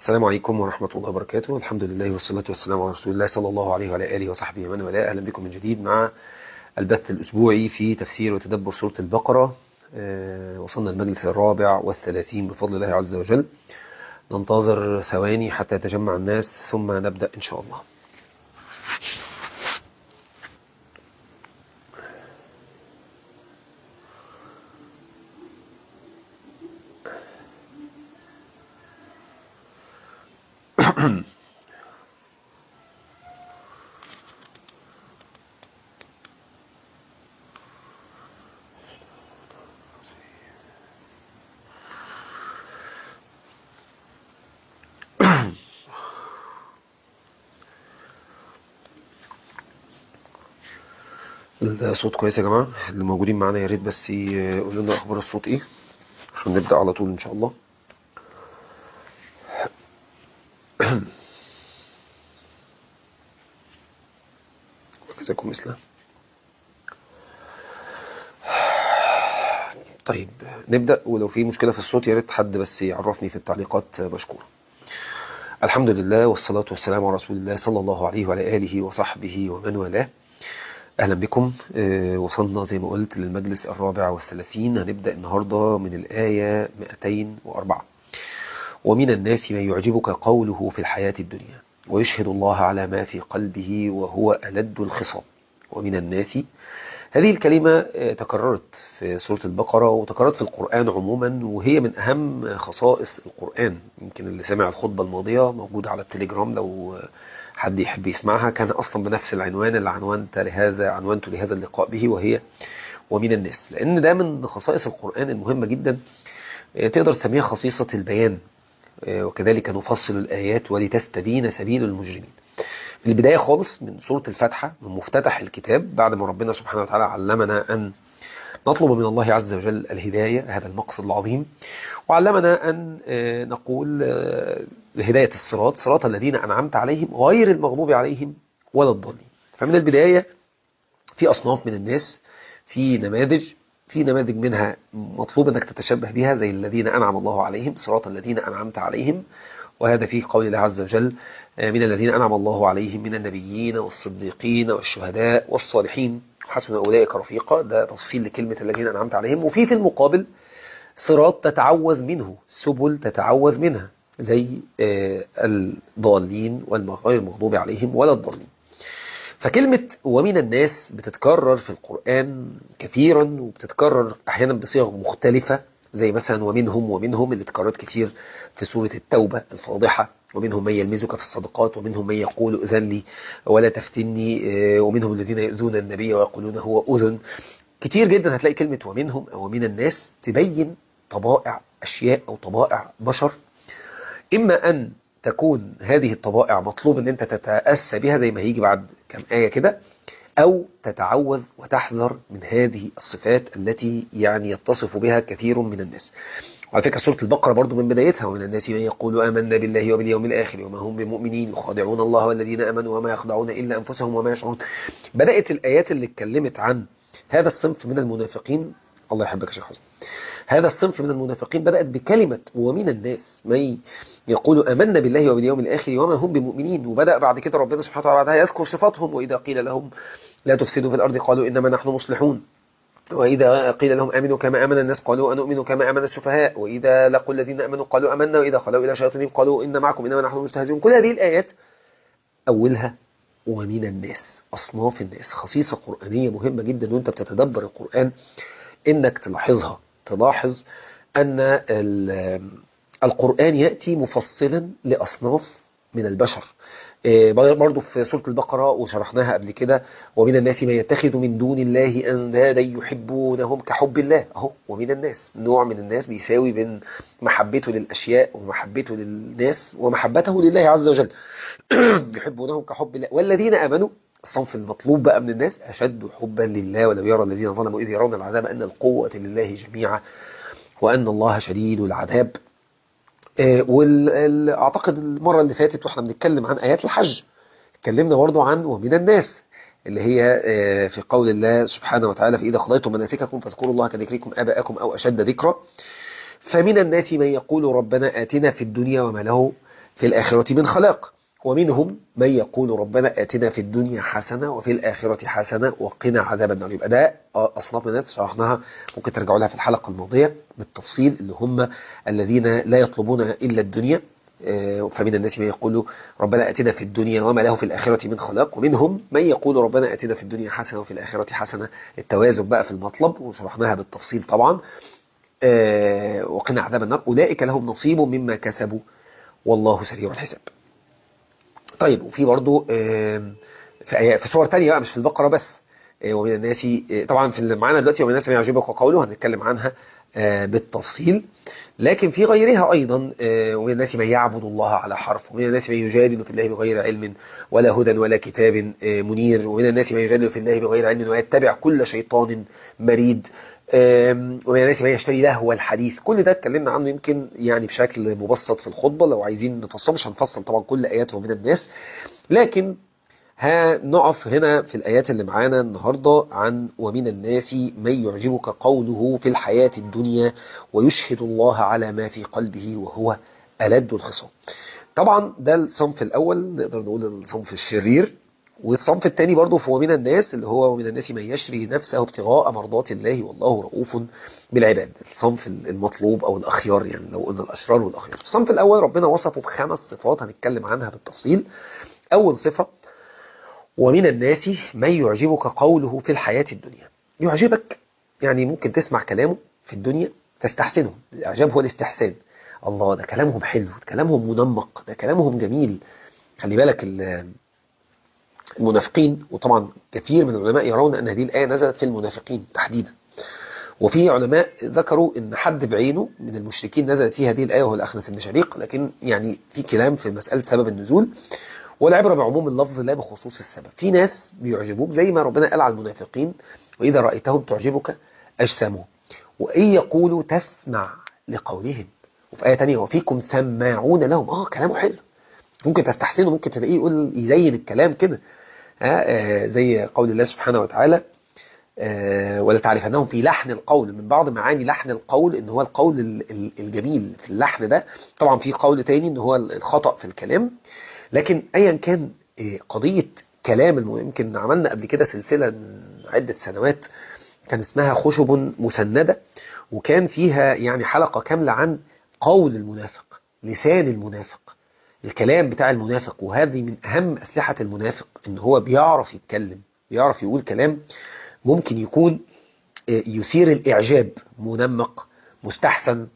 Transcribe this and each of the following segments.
السلام عليكم ورحمة الله وبركاته الحمد لله والصلاة والسلام على رسول الله صلى الله عليه وعلى آله وصحبه ومن والاه أهلا بكم من جديد مع البث الأسبوعي في تفسير وتدبر سورة البقرة آه، وصلنا المجلس الرابع والثلاثين بفضل الله عز وجل ننتظر ثواني حتى يتجمع الناس ثم نبدأ إن شاء الله الصوت كويس يا جماعة اللي موجودين معانا يا ريت بس يقولوا لنا أخبار الصوت إيه عشان نبدأ على طول إن شاء الله جزاكم مثله طيب نبدأ ولو في مشكلة في الصوت يا ريت حد بس يعرفني في التعليقات مشكور الحمد لله والصلاة والسلام على رسول الله صلى الله عليه وعلى آله وصحبه ومن والاه أهلا بكم آه، وصلنا زي ما قلت للمجلس الرابع والثلاثين هنبدأ النهاردة من الآية 204 ومن الناس من يعجبك قوله في الحياة الدنيا ويشهد الله على ما في قلبه وهو ألد الخصام ومن الناس هذه الكلمة آه، تكررت في سورة البقرة وتكررت في القرآن عموما وهي من أهم خصائص القرآن يمكن اللي سمع الخطبة الماضية موجودة على التليجرام لو آه، حد يحب يسمعها كان أصلا بنفس العنوان اللي عنوانت لهذا عنوانت لهذا اللقاء به وهي ومن الناس لأن ده من خصائص القرآن المهمة جدا آه، تقدر تسميها خصيصة البيان آه، وكذلك نفصل الآيات ولتستبين سبيل المجرمين من البداية خالص من سورة الفاتحة من مفتتح الكتاب بعد ما ربنا سبحانه وتعالى علمنا أن نطلب من الله عز وجل الهداية هذا المقصد العظيم وعلمنا أن آه، نقول آه، هداية الصراط صراط الذين أنعمت عليهم غير المغضوب عليهم ولا الضالين فمن البداية في أصناف من الناس في نماذج في نماذج منها مطلوب أنك تتشبه بها زي الذين أنعم الله عليهم صراط الذين أنعمت عليهم وهذا في قول الله عز وجل آه، من الذين أنعم الله عليهم من النبيين والصديقين والشهداء والصالحين حسن أولئك رفيقا ده تفصيل لكلمة الذين أنعمت عليهم وفي في المقابل صراط تتعوذ منه سبل تتعوذ منها زي آه، الضالين والغير المغضوب عليهم ولا الضالين فكلمة ومن الناس بتتكرر في القرآن كثيرا وبتتكرر أحيانا بصيغ مختلفة زي مثلا ومنهم ومنهم اللي اتكررت كتير في سورة التوبة الفاضحة ومنهم من يلمزك في الصدقات ومنهم من يقول أذن لي ولا تفتني آه، ومنهم الذين يؤذون النبي ويقولون هو أذن كتير جدا هتلاقي كلمة ومنهم أو من الناس تبين طبائع أشياء أو طبائع بشر إما أن تكون هذه الطبائع مطلوب أن أنت تتأسى بها زي ما هيجي بعد كم آية كده أو تتعوذ وتحذر من هذه الصفات التي يعني يتصف بها كثير من الناس وعلى فكرة سورة البقرة برضو من بدايتها ومن الناس من يقول آمنا بالله وباليوم الآخر وما هم بمؤمنين يخادعون الله والذين آمنوا وما يخدعون إلا أنفسهم وما يشعرون بدأت الآيات اللي اتكلمت عن هذا الصنف من المنافقين الله يحبك يا شيخ حسن هذا الصنف من المنافقين بدأت بكلمة ومن الناس من يقول آمنا بالله وباليوم الآخر وما هم بمؤمنين وبدأ بعد كده ربنا سبحانه وتعالى بعدها يذكر صفاتهم وإذا قيل لهم لا تفسدوا في الأرض قالوا إنما نحن مصلحون وإذا قيل لهم آمنوا كما آمن الناس قالوا أنؤمن كما آمن السفهاء وإذا لقوا الذين آمنوا قالوا آمنا وإذا خلوا إلى شياطينهم قالوا إن معكم إنما نحن مستهزئون كل هذه الآيات أولها ومن الناس أصناف الناس خصيصة قرآنية مهمة جدا وأنت بتتدبر القرآن إنك تلاحظها تلاحظ أن ال- القرآن يأتي مفصلا لأصناف من البشر إيه، برضو في سورة البقرة وشرحناها قبل كده ومن الناس من يتخذ من دون الله أندادا يحبونهم كحب الله أهو ومن الناس نوع من الناس بيساوي بين محبته للأشياء ومحبته للناس ومحبته لله عز وجل يحبونهم كحب الله والذين آمنوا الصنف المطلوب بقى من الناس أشد حبا لله ولو يرى الذين ظلموا إذ يرون العذاب أن القوة لله جميعا وأن الله شديد العذاب واعتقد المرة اللي فاتت واحنا بنتكلم عن آيات الحج اتكلمنا برضو عن ومن الناس اللي هي آه، في قول الله سبحانه وتعالى فإذا قضيتم مناسككم فاذكروا الله كذكركم آباءكم أو أشد ذكرا فمن الناس من يقول ربنا آتنا في الدنيا وما له في الآخرة من خلاق ومنهم من يقول ربنا آتنا في الدنيا حسنة وفي الآخرة حسنة وقنا عذاب النار يبقى ده أصناف من الناس شرحناها ممكن ترجعوا لها في الحلقة الماضية بالتفصيل اللي هم الذين لا يطلبون إلا الدنيا فمن الناس من يقول ربنا أتنا في الدنيا وما له في الآخرة من خلاق ومنهم من يقول ربنا أتنا في الدنيا حسنة وفي الآخرة حسنة التوازن بقى في المطلب وشرحناها بالتفصيل طبعا وقنا عذاب النار أولئك لهم نصيب مما كسبوا والله سريع الحساب طيب وفي برضو في في صور تانية بقى مش في البقرة بس ومن الناس طبعا في اللي معانا دلوقتي ومن الناس من يعجبك قوله هنتكلم عنها بالتفصيل لكن في غيرها أيضا ومن الناس من يعبد الله على حرف ومن الناس من يجادل في الله بغير علم ولا هدى ولا كتاب منير ومن الناس من يجادل في الله بغير علم ويتبع كل شيطان مريد ومن الناس من يشتري لهو الحديث كل ده اتكلمنا عنه يمكن يعني بشكل مبسط في الخطبة لو عايزين نفصل مش هنفصل طبعا كل آياته من الناس لكن هنقف هنا في الآيات اللي معانا النهاردة عن ومن الناس من يعجبك قوله في الحياة الدنيا ويشهد الله على ما في قلبه وهو ألد الخصام طبعا ده الصنف الأول نقدر نقول الصنف الشرير والصنف الثاني برضه هو من الناس اللي هو ومن الناس من يشري نفسه ابتغاء مرضات الله والله رؤوف بالعباد الصنف المطلوب أو الأخيار يعني لو قلنا الأشرار والأخيار الصنف الأول ربنا وصفه بخمس صفات هنتكلم عنها بالتفصيل أول صفة ومن الناس من يعجبك قوله في الحياة الدنيا يعجبك يعني ممكن تسمع كلامه في الدنيا تستحسنه الإعجاب هو الاستحسان الله ده كلامهم حلو ده كلامهم منمق ده كلامهم جميل خلي بالك المنافقين وطبعا كثير من العلماء يرون أن هذه الآية نزلت في المنافقين تحديدا وفي علماء ذكروا ان حد بعينه من المشركين نزلت فيه هذه الآية وهو الأخنس بن شريق لكن يعني في كلام في مسألة سبب النزول والعبرة بعموم اللفظ لا بخصوص السبب في ناس بيعجبوك زي ما ربنا قال على المنافقين وإذا رأيتهم تعجبك أجسامهم وإن يقولوا تسمع لقولهم وفي آية تانية وفيكم سماعون لهم آه كلامه حلو ممكن تستحسنه ممكن تلاقيه يقول يزين الكلام كده آه زي قول الله سبحانه وتعالى آه ولا تعرفنهم في لحن القول من بعض معاني لحن القول ان هو القول الجميل في اللحن ده طبعا في قول تاني ان هو الخطأ في الكلام لكن ايا كان قضية كلام يمكن عملنا قبل كده سلسلة من عدة سنوات كان اسمها خشب مسندة وكان فيها يعني حلقة كاملة عن قول المنافق لسان المنافق الكلام بتاع المنافق وهذه من أهم أسلحة المنافق إن هو بيعرف يتكلم بيعرف يقول كلام ممكن يكون يثير الإعجاب منمق مستحسن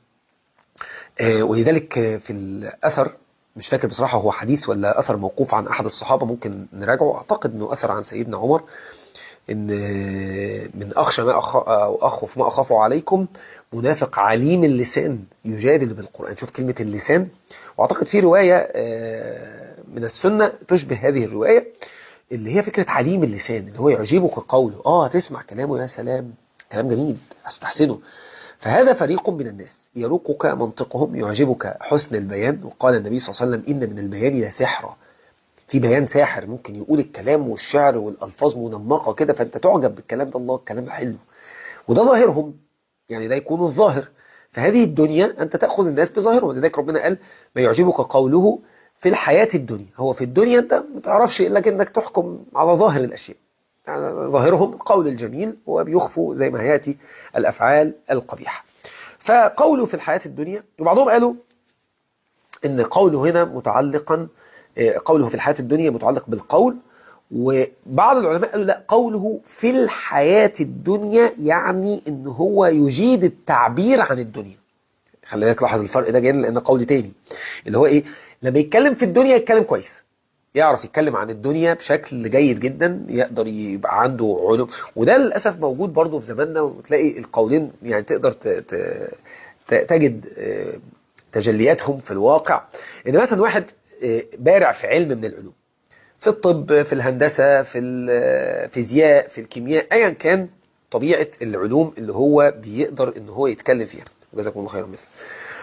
ولذلك في الأثر مش فاكر بصراحة هو حديث ولا أثر موقوف عن أحد الصحابة ممكن نراجعه أعتقد أنه أثر عن سيدنا عمر إن من أخشى ما أخ... أو أخوف ما أخاف عليكم منافق عليم اللسان يجادل بالقرآن شوف كلمة اللسان وأعتقد في رواية من السنة تشبه هذه الرواية اللي هي فكرة عليم اللسان اللي هو يعجبك قوله آه تسمع كلامه يا سلام كلام جميل أستحسنه فهذا فريق من الناس يروقك منطقهم يعجبك حسن البيان وقال النبي صلى الله عليه وسلم إن من البيان لسحرة في بيان ساحر ممكن يقول الكلام والشعر والألفاظ منمقة كده فأنت تعجب بالكلام ده الله الكلام حلو وده ظاهرهم يعني ده يكون الظاهر فهذه الدنيا أنت تأخذ الناس بظاهرهم ولذلك ربنا قال ما يعجبك قوله في الحياة الدنيا هو في الدنيا أنت ما تعرفش إلا أنك تحكم على ظاهر الأشياء يعني ظاهرهم القول الجميل وبيخفوا زي ما يأتي الأفعال القبيحة فقوله في الحياة الدنيا وبعضهم قالوا ان قوله هنا متعلقا قوله في الحياة الدنيا متعلق بالقول وبعض العلماء قالوا لا قوله في الحياة الدنيا يعني ان هو يجيد التعبير عن الدنيا خلي بالك لاحظ الفرق ده جاي لان قول تاني اللي هو ايه لما يتكلم في الدنيا يتكلم كويس يعرف يتكلم عن الدنيا بشكل جيد جدا يقدر يبقى عنده علوم وده للأسف موجود برضه في زماننا وتلاقي القولين يعني تقدر تجد تجلياتهم في الواقع ان مثلا واحد بارع في علم من العلوم في الطب في الهندسة في الفيزياء في الكيمياء ايا كان طبيعة العلوم اللي هو بيقدر ان هو يتكلم فيها جزاكم الله خيرا مثل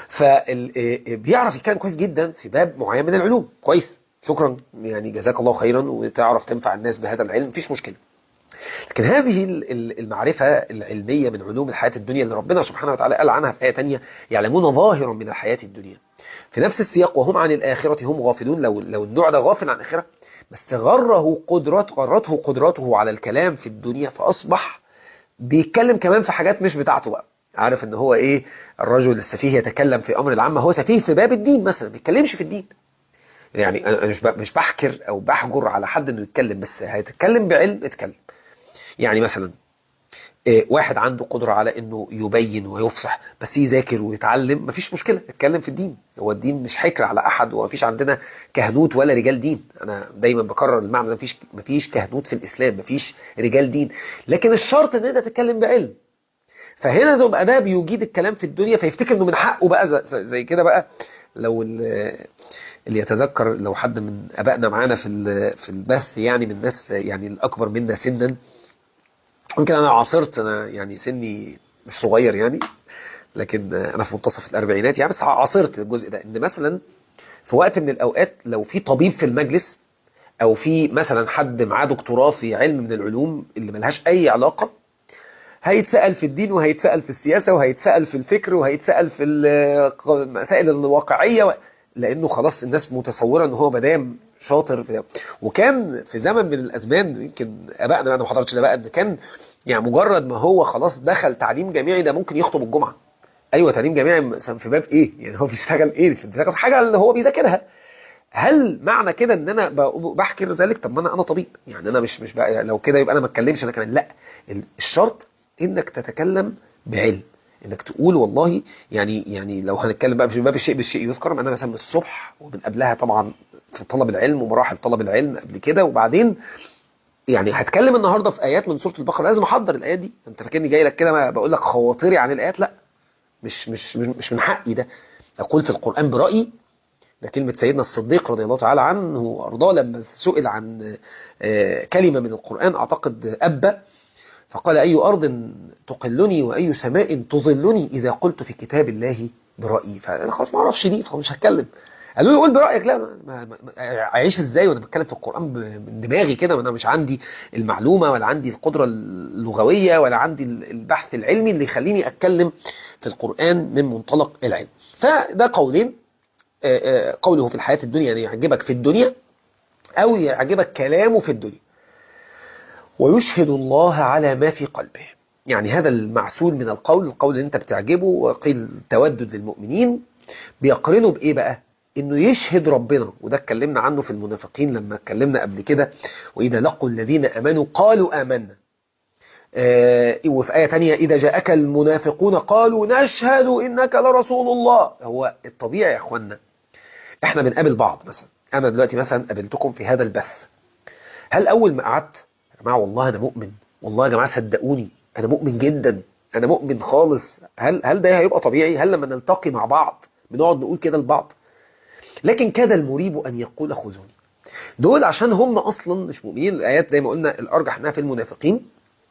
فبيعرف يتكلم كويس جدا في باب معين من العلوم كويس شكرا يعني جزاك الله خيرا وتعرف تنفع الناس بهذا العلم مفيش مشكلة لكن هذه المعرفة العلمية من علوم الحياة الدنيا اللي ربنا سبحانه وتعالى قال عنها في آية تانية يعلمون ظاهرا من الحياة الدنيا في نفس السياق وهم عن الآخرة هم غافلون لو لو النوع ده غافل عن الآخرة بس غره قدرات غرته قدرته على الكلام في الدنيا فأصبح بيتكلم كمان في حاجات مش بتاعته بقى عارف ان هو ايه الرجل السفيه يتكلم في امر العامه هو سفيه في باب الدين مثلا ما بيتكلمش في الدين يعني انا مش مش بحكر او بحجر على حد انه يتكلم بس هيتكلم بعلم اتكلم يعني مثلا واحد عنده قدرة على انه يبين ويفصح بس يذاكر ويتعلم مفيش مشكلة اتكلم في الدين هو الدين مش حكر على احد ومفيش عندنا كهنوت ولا رجال دين انا دايما بكرر المعنى مفيش مفيش كهنوت في الاسلام مفيش رجال دين لكن الشرط ان انت تتكلم بعلم فهنا تبقى ده بيجيد الكلام في الدنيا فيفتكر انه من حقه بقى زي كده بقى لو اللي يتذكر لو حد من ابائنا معانا في في البث يعني من الناس يعني الاكبر منا سنا ممكن انا عاصرت انا يعني سني مش صغير يعني لكن انا في منتصف الاربعينات يعني بس عاصرت الجزء ده ان مثلا في وقت من الاوقات لو في طبيب في المجلس او في مثلا حد معاه دكتوراه في علم من العلوم اللي ملهاش اي علاقه هيتسأل في الدين وهيتسأل في السياسة وهيتسأل في الفكر وهيتسأل في المسائل الواقعية لأنه خلاص الناس متصورة أنه هو مدام شاطر في ده. وكان في زمن من الأزمان يمكن أبائنا أنا ما حضرتش ده بقى إن كان يعني مجرد ما هو خلاص دخل تعليم جامعي ده ممكن يخطب الجمعة أيوة تعليم جامعي مثلا في باب إيه يعني هو بيشتغل إيه بيشتغل في حاجة اللي هو بيذاكرها هل معنى كده ان انا بحكر ذلك طب ما انا انا طبيب يعني انا مش مش بقى لو كده يبقى انا ما اتكلمش انا كمان لا الشرط انك تتكلم بعلم انك تقول والله يعني يعني لو هنتكلم بقى في باب الشيء بالشيء يذكر ان انا مثلا الصبح ومن قبلها طبعا في طلب العلم ومراحل طلب العلم قبل كده وبعدين يعني هتكلم النهارده في ايات من سوره البقره لازم احضر الايات دي انت فاكرني جاي لك كده بقول لك خواطري عن الايات لا مش مش مش من حقي ده اقول في القران برايي ده كلمة سيدنا الصديق رضي الله تعالى عنه وأرضاه لما سئل عن كلمة من القرآن أعتقد أبا فقال أي أرض تقلني وأي سماء تظلني إذا قلت في كتاب الله برأيي فأنا خلاص ما أعرفش دي فمش هتكلم قالوا لي قول برأيك لا ما ما أعيش إزاي وأنا بتكلم في القرآن من دماغي كده وأنا مش عندي المعلومة ولا عندي القدرة اللغوية ولا عندي البحث العلمي اللي يخليني أتكلم في القرآن من منطلق العلم فده قولين قوله في الحياة الدنيا يعني يعجبك في الدنيا أو يعجبك كلامه في الدنيا ويشهد الله على ما في قلبه يعني هذا المعسول من القول القول اللي انت بتعجبه وقيل تودد للمؤمنين بيقرنه بإيه بقى انه يشهد ربنا وده اتكلمنا عنه في المنافقين لما اتكلمنا قبل كده وإذا لقوا الذين أمنوا قالوا آمنا آه وفي آية تانية إذا جاءك المنافقون قالوا نشهد إنك لرسول الله هو الطبيعي يا أخوانا احنا بنقابل بعض مثلا انا دلوقتي مثلا قابلتكم في هذا البث هل اول ما قعدت يا جماعه والله انا مؤمن والله يا جماعه صدقوني انا مؤمن جدا انا مؤمن خالص هل هل ده هيبقى طبيعي هل لما نلتقي مع بعض بنقعد نقول كده لبعض لكن كاد المريب ان يقول خذوني دول عشان هم اصلا مش مؤمنين الايات زي ما قلنا الارجح انها في المنافقين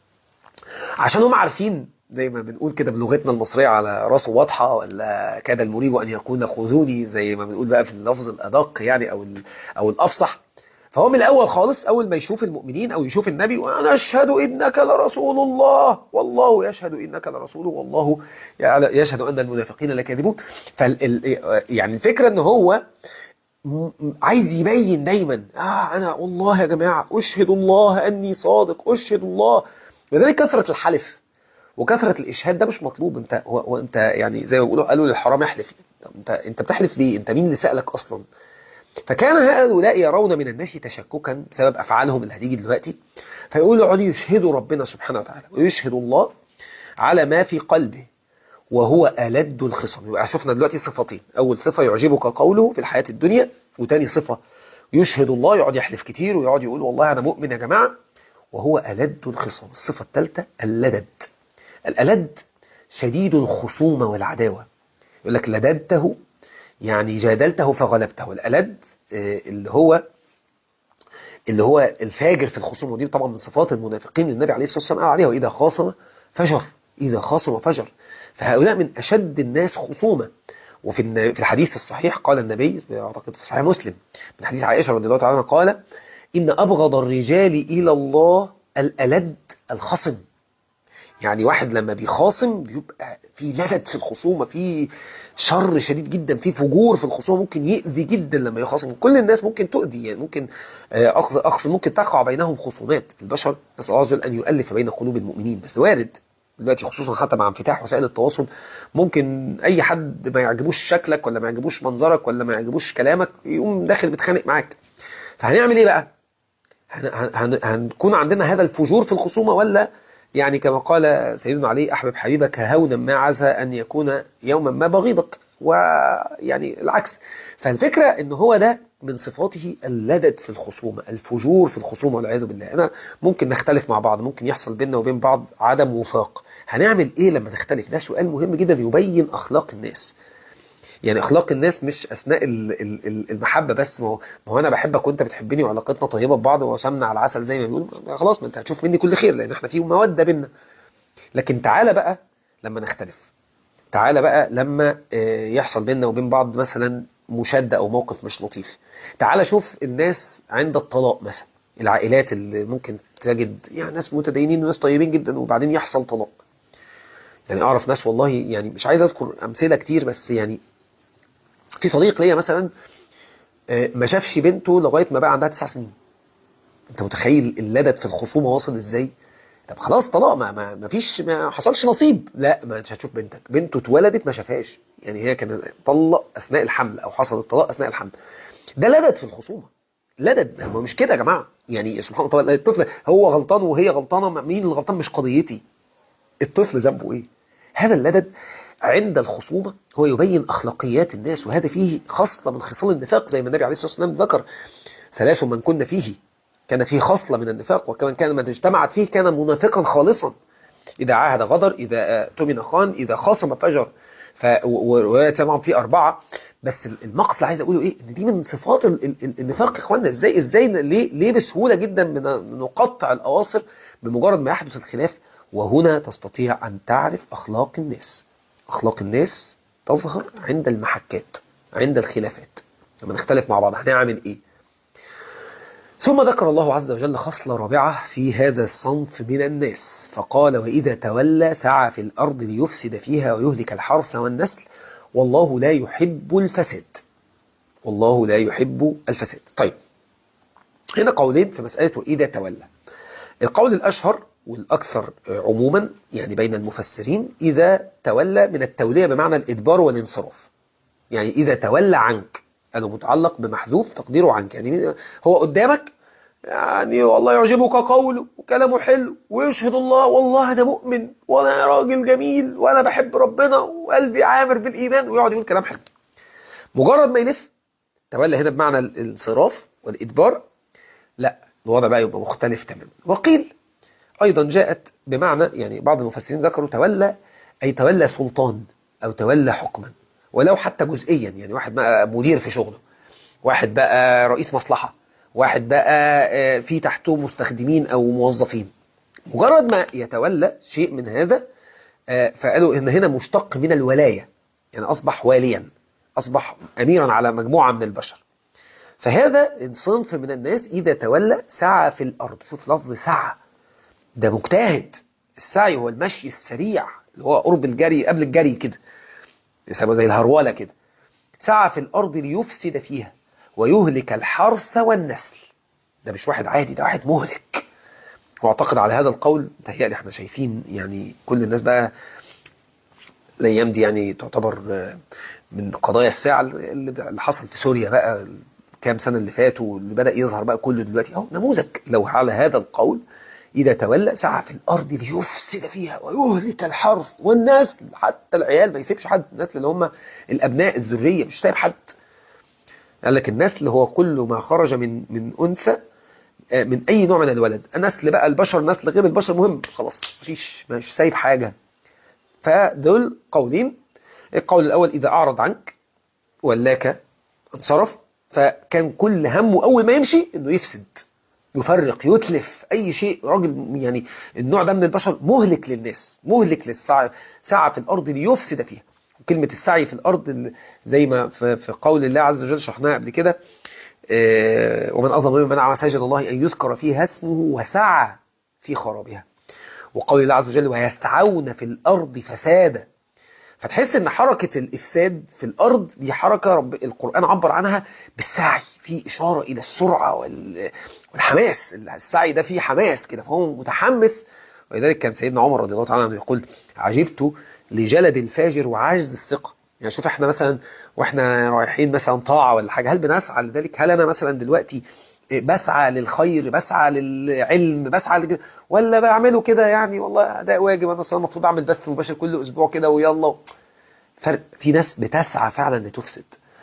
عشان هم عارفين زي ما بنقول كده بلغتنا المصرية على راسه واضحة ولا كاد المريب أن يكون خذوني زي ما بنقول بقى في اللفظ الأدق يعني أو أو الأفصح فهو من الأول خالص أول ما يشوف المؤمنين أو يشوف النبي وأنا أشهد إنك لرسول الله والله يشهد إنك لرسوله والله يشهد أن المنافقين لكاذبون فال يعني الفكرة أن هو عايز يبين دايما آه أنا والله يا جماعة أشهد الله أني صادق أشهد الله لذلك كثرة الحلف وكثرة الإشهاد ده مش مطلوب انت هو, هو انت يعني زي ما بيقولوا قالوا للحرام احلف طب انت انت بتحلف ليه انت مين اللي سألك اصلا فكان هؤلاء يرون من الناس تشككا بسبب افعالهم اللي هتيجي دلوقتي فيقولوا يقعدوا يشهدوا ربنا سبحانه وتعالى ويشهد الله على ما في قلبه وهو ألد الخصم يبقى شفنا دلوقتي صفتين أول صفة يعجبك قوله في الحياة الدنيا وتاني صفة يشهد الله يقعد يحلف كتير ويقعد يقول والله أنا مؤمن يا جماعة وهو ألد الخصم الصفة الثالثة اللدد الألد شديد الخصومة والعداوة يقول لك لددته يعني جادلته فغلبته الألد اللي هو اللي هو الفاجر في الخصومة ودي طبعا من صفات المنافقين اللي النبي عليه الصلاة والسلام قال عليها وإذا خاصم فجر إذا خاصم فجر فهؤلاء من أشد الناس خصومة وفي في الحديث الصحيح قال النبي أعتقد في صحيح مسلم من حديث عائشة رضي الله تعالى عنها قال إن أبغض الرجال إلى الله الألد الخصم يعني واحد لما بيخاصم بيبقى في لدد في الخصومة في شر شديد جدا في فجور في الخصومة ممكن يؤذي جدا لما يخاصم كل الناس ممكن تؤذي يعني ممكن أقصد أقصد ممكن تقع بينهم خصومات البشر نسأل الله عز وجل أن يؤلف بين قلوب المؤمنين بس وارد دلوقتي خصوصا حتى مع انفتاح وسائل التواصل ممكن اي حد ما يعجبوش شكلك ولا ما يعجبوش منظرك ولا ما يعجبوش كلامك يقوم داخل بيتخانق معاك فهنعمل ايه بقى هن هن هنكون عندنا هذا الفجور في الخصومه ولا يعني كما قال سيدنا علي احبب حبيبك هونا ما عسى ان يكون يوما ما بغيضك ويعني العكس فالفكره ان هو ده من صفاته اللدد في الخصومة الفجور في الخصومة والعياذ بالله أنا ممكن نختلف مع بعض ممكن يحصل بيننا وبين بعض عدم وفاق هنعمل إيه لما نختلف ده سؤال مهم جدا يبين أخلاق الناس يعني أخلاق الناس مش أثناء المحبة بس ما هو, ما هو أنا بحبك وأنت بتحبني وعلاقتنا طيبة ببعض وسمنا على العسل زي ما بيقولوا خلاص ما أنت هتشوف مني كل خير لأن إحنا في مودة بينا لكن تعالى بقى لما نختلف تعالى بقى لما يحصل بيننا وبين بعض مثلا مشادة أو موقف مش لطيف تعال شوف الناس عند الطلاق مثلا العائلات اللي ممكن تجد يعني ناس متدينين وناس طيبين جدا وبعدين يحصل طلاق يعني أعرف ناس والله يعني مش عايز أذكر أمثلة كتير بس يعني في صديق ليا مثلا ما شافش بنته لغاية ما بقى عندها تسع سنين أنت متخيل اللدد في الخصومة واصل إزاي طب خلاص طلاق ما, ما, ما فيش ما حصلش نصيب لا ما انت هتشوف بنتك بنته اتولدت ما شافهاش يعني هي كانت طلق اثناء الحمل او حصل الطلاق اثناء الحمل ده لدد في الخصومه لدد هو مش كده يا جماعه يعني سبحان الله الطفل هو غلطان وهي غلطانه مين اللي غلطان مش قضيتي الطفل ذنبه ايه هذا اللدد عند الخصومة هو يبين أخلاقيات الناس وهذا فيه خصلة من خصال النفاق زي ما النبي عليه الصلاة والسلام ذكر ثلاث من كنا فيه كان فيه خصلة من النفاق وكمان كان من اجتمعت فيه كان منافقا خالصا إذا عاهد غدر إذا اؤتمن خان إذا خاصم فجر وطبعا في أربعة بس المقصد اللي عايز أقوله إيه إن دي من صفات النفاق يا إخواننا إزاي إزاي ليه ليه بسهولة جدا نقطع الأواصر بمجرد ما يحدث الخلاف وهنا تستطيع أن تعرف أخلاق الناس أخلاق الناس تظهر عند المحكات عند الخلافات لما نختلف مع بعض هنعمل إيه ثم ذكر الله عز وجل خصلة رابعة في هذا الصنف من الناس فقال وإذا تولى سعى في الأرض ليفسد فيها ويهلك الحرث والنسل والله لا يحب الفساد والله لا يحب الفساد طيب هنا قولين في مسألة وإذا تولى القول الأشهر والأكثر عموما يعني بين المفسرين إذا تولى من التولية بمعنى الإدبار والانصراف يعني إذا تولى عنك أنه متعلق بمحذوف تقديره عنك يعني هو قدامك يعني والله يعجبك قوله وكلامه حلو ويشهد الله والله أنا مؤمن وأنا راجل جميل وأنا بحب ربنا وقلبي عامر بالإيمان ويقعد يقول كلام حلو مجرد ما يلف تولى هنا بمعنى الانصراف والإدبار لا الوضع بقى يبقى مختلف تماما وقيل أيضا جاءت بمعنى يعني بعض المفسرين ذكروا تولى أي تولى سلطان أو تولى حكما ولو حتى جزئيا يعني واحد بقى مدير في شغله واحد بقى رئيس مصلحة واحد بقى في تحته مستخدمين أو موظفين مجرد ما يتولى شيء من هذا فقالوا إن هنا مشتق من الولاية يعني أصبح واليا أصبح أميرا على مجموعة من البشر فهذا صنف من الناس إذا تولى سعى في الأرض شوف لفظ سعى ده مجتهد السعي هو المشي السريع اللي هو قرب الجري قبل الجري كده يسمى زي الهرولة كده سعى في الأرض ليفسد فيها ويهلك الحرث والنسل ده مش واحد عادي ده واحد مهلك واعتقد على هذا القول تهيألي احنا شايفين يعني كل الناس بقى الايام دي يعني تعتبر من قضايا الساعة اللي حصل في سوريا بقى كام سنة اللي فاتوا واللي بدأ يظهر بقى كله دلوقتي اهو نموذج لو على هذا القول إذا تولى سعى في الأرض ليفسد فيها ويهلك الحرث والنسل حتى العيال ما يسيبش حد النسل اللي هم الأبناء الذرية مش سايب حد قال لك النسل هو كل ما خرج من من أنثى من أي نوع من الولد النسل بقى البشر نسل غير البشر مهم خلاص مفيش مش سايب حاجة فدول قولين القول الأول إذا أعرض عنك ولاك انصرف فكان كل همه أول ما يمشي إنه يفسد يفرق يتلف أي شيء راجل يعني النوع ده من البشر مهلك للناس مهلك للسعي سعى في الأرض ليفسد فيها كلمة السعي في الأرض زي ما في قول الله عز وجل شرحناها قبل كده ومن أظلم ممن منع مساجد الله أن يذكر فيها اسمه وسعى في خرابها وقول الله عز وجل ويسعون في الأرض فسادا فتحس ان حركة الإفساد في الأرض دي حركة رب القرآن عبر عنها بالسعي في إشارة إلى السرعة وال- والحماس السعي ده فيه حماس كده فهو متحمس ولذلك كان سيدنا عمر رضي الله تعالى عنه يقول عجبت لجلد الفاجر وعجز الثقة يعني شوف احنا مثلا واحنا رايحين مثلا طاعة ولا حاجة هل بنسعى لذلك هل انا مثلا دلوقتي بسعى للخير بسعى للعلم بسعى لكده ولا بعمله كده يعني والله ده واجب انا اصلا المفروض اعمل بث مباشر كل اسبوع كده ويلا فرق في ناس بتسعى فعلا لتفسد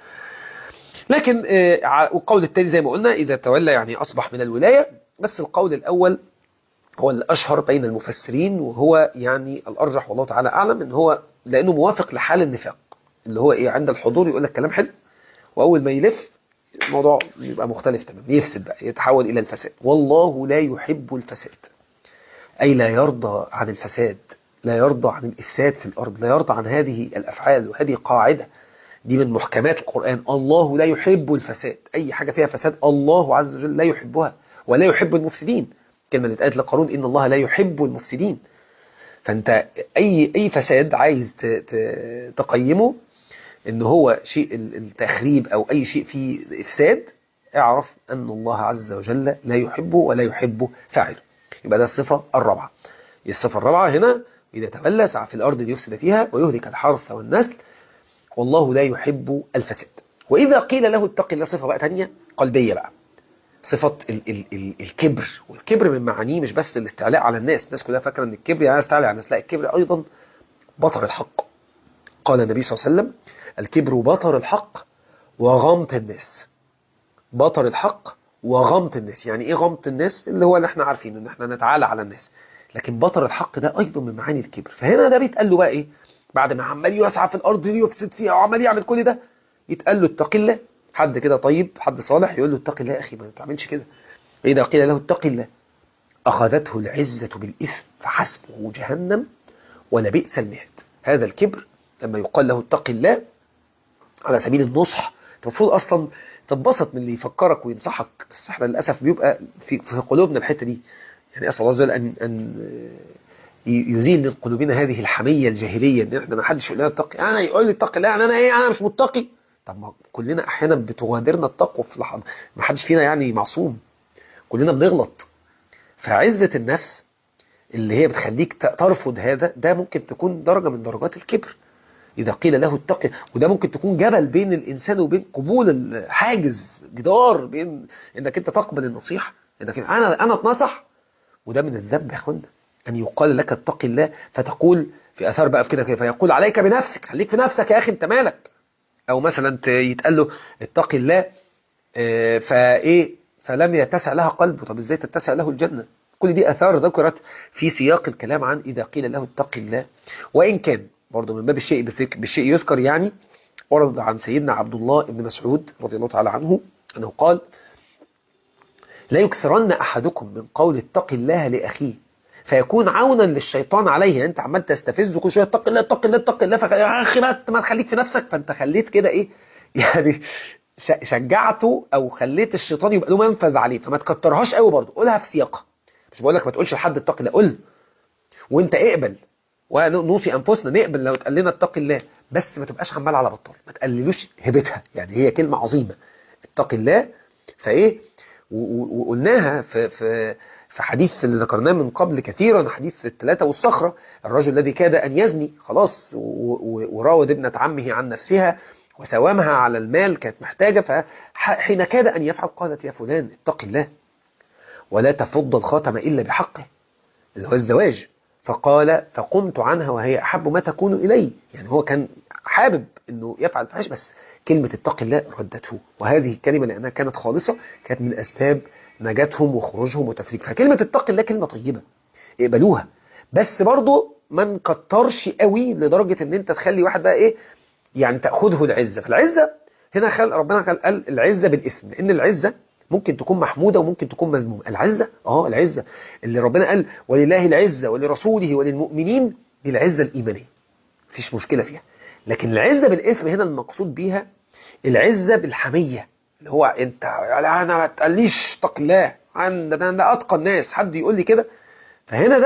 لكن آه، ع- والقول الثاني زي ما قلنا اذا تولى يعني اصبح من الولايه بس القول الاول هو الاشهر بين المفسرين وهو يعني الارجح والله تعالى اعلم ان هو لانه موافق لحال النفاق اللي هو ايه عند الحضور يقول لك كلام حلو واول ما يلف الموضوع يبقى مختلف تماما يفسد بقى يتحول الى الفساد والله لا يحب الفساد اي لا يرضى عن الفساد لا يرضى عن الافساد في الارض لا يرضى عن هذه الافعال وهذه قاعده دي من محكمات القرآن الله لا يحب الفساد أي حاجة فيها فساد الله عز وجل لا يحبها ولا يحب المفسدين كلمة اللي اتقالت لقارون إن الله لا يحب المفسدين فأنت أي أي فساد عايز ت- ت- تقيمه إن هو شيء ال- التخريب أو أي شيء فيه إفساد اعرف أن الله عز وجل لا يحبه ولا يحب فاعله يبقى ده الصفة الرابعة الصفة الرابعة هنا إذا تولى سعى في الأرض ليفسد فيها ويهلك الحرث والنسل والله لا يحب الفساد وإذا قيل له اتق الله صفة بقى تانية قلبية بقى صفة ال ال ال الكبر والكبر من معانيه مش بس الاستعلاء على الناس الناس كلها فاكرة ان الكبر يعني استعلاء على الناس لا الكبر أيضا بطر الحق قال النبي صلى الله عليه وسلم الكبر بطر الحق وغمط الناس بطر الحق وغمط الناس يعني ايه غمط الناس اللي هو اللي احنا عارفينه ان احنا نتعالى على الناس لكن بطر الحق ده ايضا من معاني الكبر فهنا ده بيتقال له بقى ايه بعد ما عمال يسعى في الارض ليفسد فيها وعمال يعمل كل ده يتقال له اتق الله حد كده طيب حد صالح يقول له اتق الله يا اخي ما تعملش كده اذا قيل له اتق الله اخذته العزه بالاثم فحسبه جهنم ولبئس المهد هذا الكبر لما يقال له اتق الله على سبيل النصح أنت المفروض اصلا تتبسط من اللي يفكرك وينصحك بس احنا للاسف بيبقى في, في قلوبنا الحته دي يعني اسال الله عز وجل ان ان يزيل من قلوبنا هذه الحميه الجاهليه ان احنا ما حدش يقول لنا اتقي انا يقول لي اتقي لا يعني انا ايه انا مش متقي طب ما كلنا احيانا بتغادرنا التقوى في لحظه ما حدش فينا يعني معصوم كلنا بنغلط فعزه النفس اللي هي بتخليك ت- ترفض هذا ده ممكن تكون درجه من درجات الكبر إذا قيل له اتقي وده ممكن تكون جبل بين الإنسان وبين قبول الحاجز جدار بين إنك أنت تقبل النصيحة إنك أنا أنا اتنصح وده من الذنب يا أخوانا أن يقال لك اتق الله فتقول في أثار بقى في كده كده فيقول عليك بنفسك خليك في نفسك يا أخي أنت مالك أو مثلا ت- يتقال له اتق الله آه، فإيه فلم يتسع لها قلبه طب إزاي تتسع له الجنة كل دي أثار ذكرت في سياق الكلام عن إذا قيل له اتق الله وإن كان برضه من باب الشيء بالذك- بالشيء يذكر يعني ورد عن سيدنا عبد الله بن مسعود رضي الله تعالى عنه أنه قال لا يكثرن أحدكم من قول اتق الله لأخيه فيكون عونا للشيطان عليه يعني انت عمال تستفزه كل شويه اتق الله اتق الله اتق الله فخ... يا اخي ما ما تخليك في نفسك فانت خليت كده ايه يعني ش- شجعته او خليت الشيطان يبقى له منفذ عليه فما تكترهاش قوي برضه قولها في سياقها مش بقول لك ما تقولش لحد اتق الله قول وانت اقبل ونوصي انفسنا نقبل لو اتقال لنا اتق الله بس ما تبقاش عمال على بطال ما تقللوش هبتها يعني هي كلمه عظيمه اتق الله فايه و- و- وقلناها في في في حديث اللي ذكرناه من قبل كثيرا حديث الثلاثة والصخرة الرجل الذي كاد أن يزني خلاص و- و- وراود ابنة عمه عن نفسها وسوامها على المال كانت محتاجة فحين كاد أن يفعل قالت يا فلان اتق الله ولا تفض الخاتم إلا بحقه اللي هو الزواج فقال فقمت عنها وهي أحب ما تكون إلي يعني هو كان حابب أنه يفعل فحش بس كلمة اتق الله ردته وهذه الكلمة لأنها كانت خالصة كانت من أسباب نجاتهم وخروجهم وتفريج فكلمة اتق الله كلمة طيبة اقبلوها بس برضو ما نكترش قوي لدرجة ان انت تخلي واحد بقى ايه يعني تأخذه العزة فالعزة هنا خل ربنا قال قال العزة بالاسم لأن العزة ممكن تكون محمودة وممكن تكون مذمومة العزة اه العزة اللي ربنا قال ولله العزة ولرسوله وللمؤمنين دي العزة الإيمانية مفيش مشكلة فيها لكن العزة بالاسم هنا المقصود بيها العزة بالحمية اللي هو انت انا ما تقليش اتق الله عن ده انا اتقى الناس حد يقول لي كده فهنا ده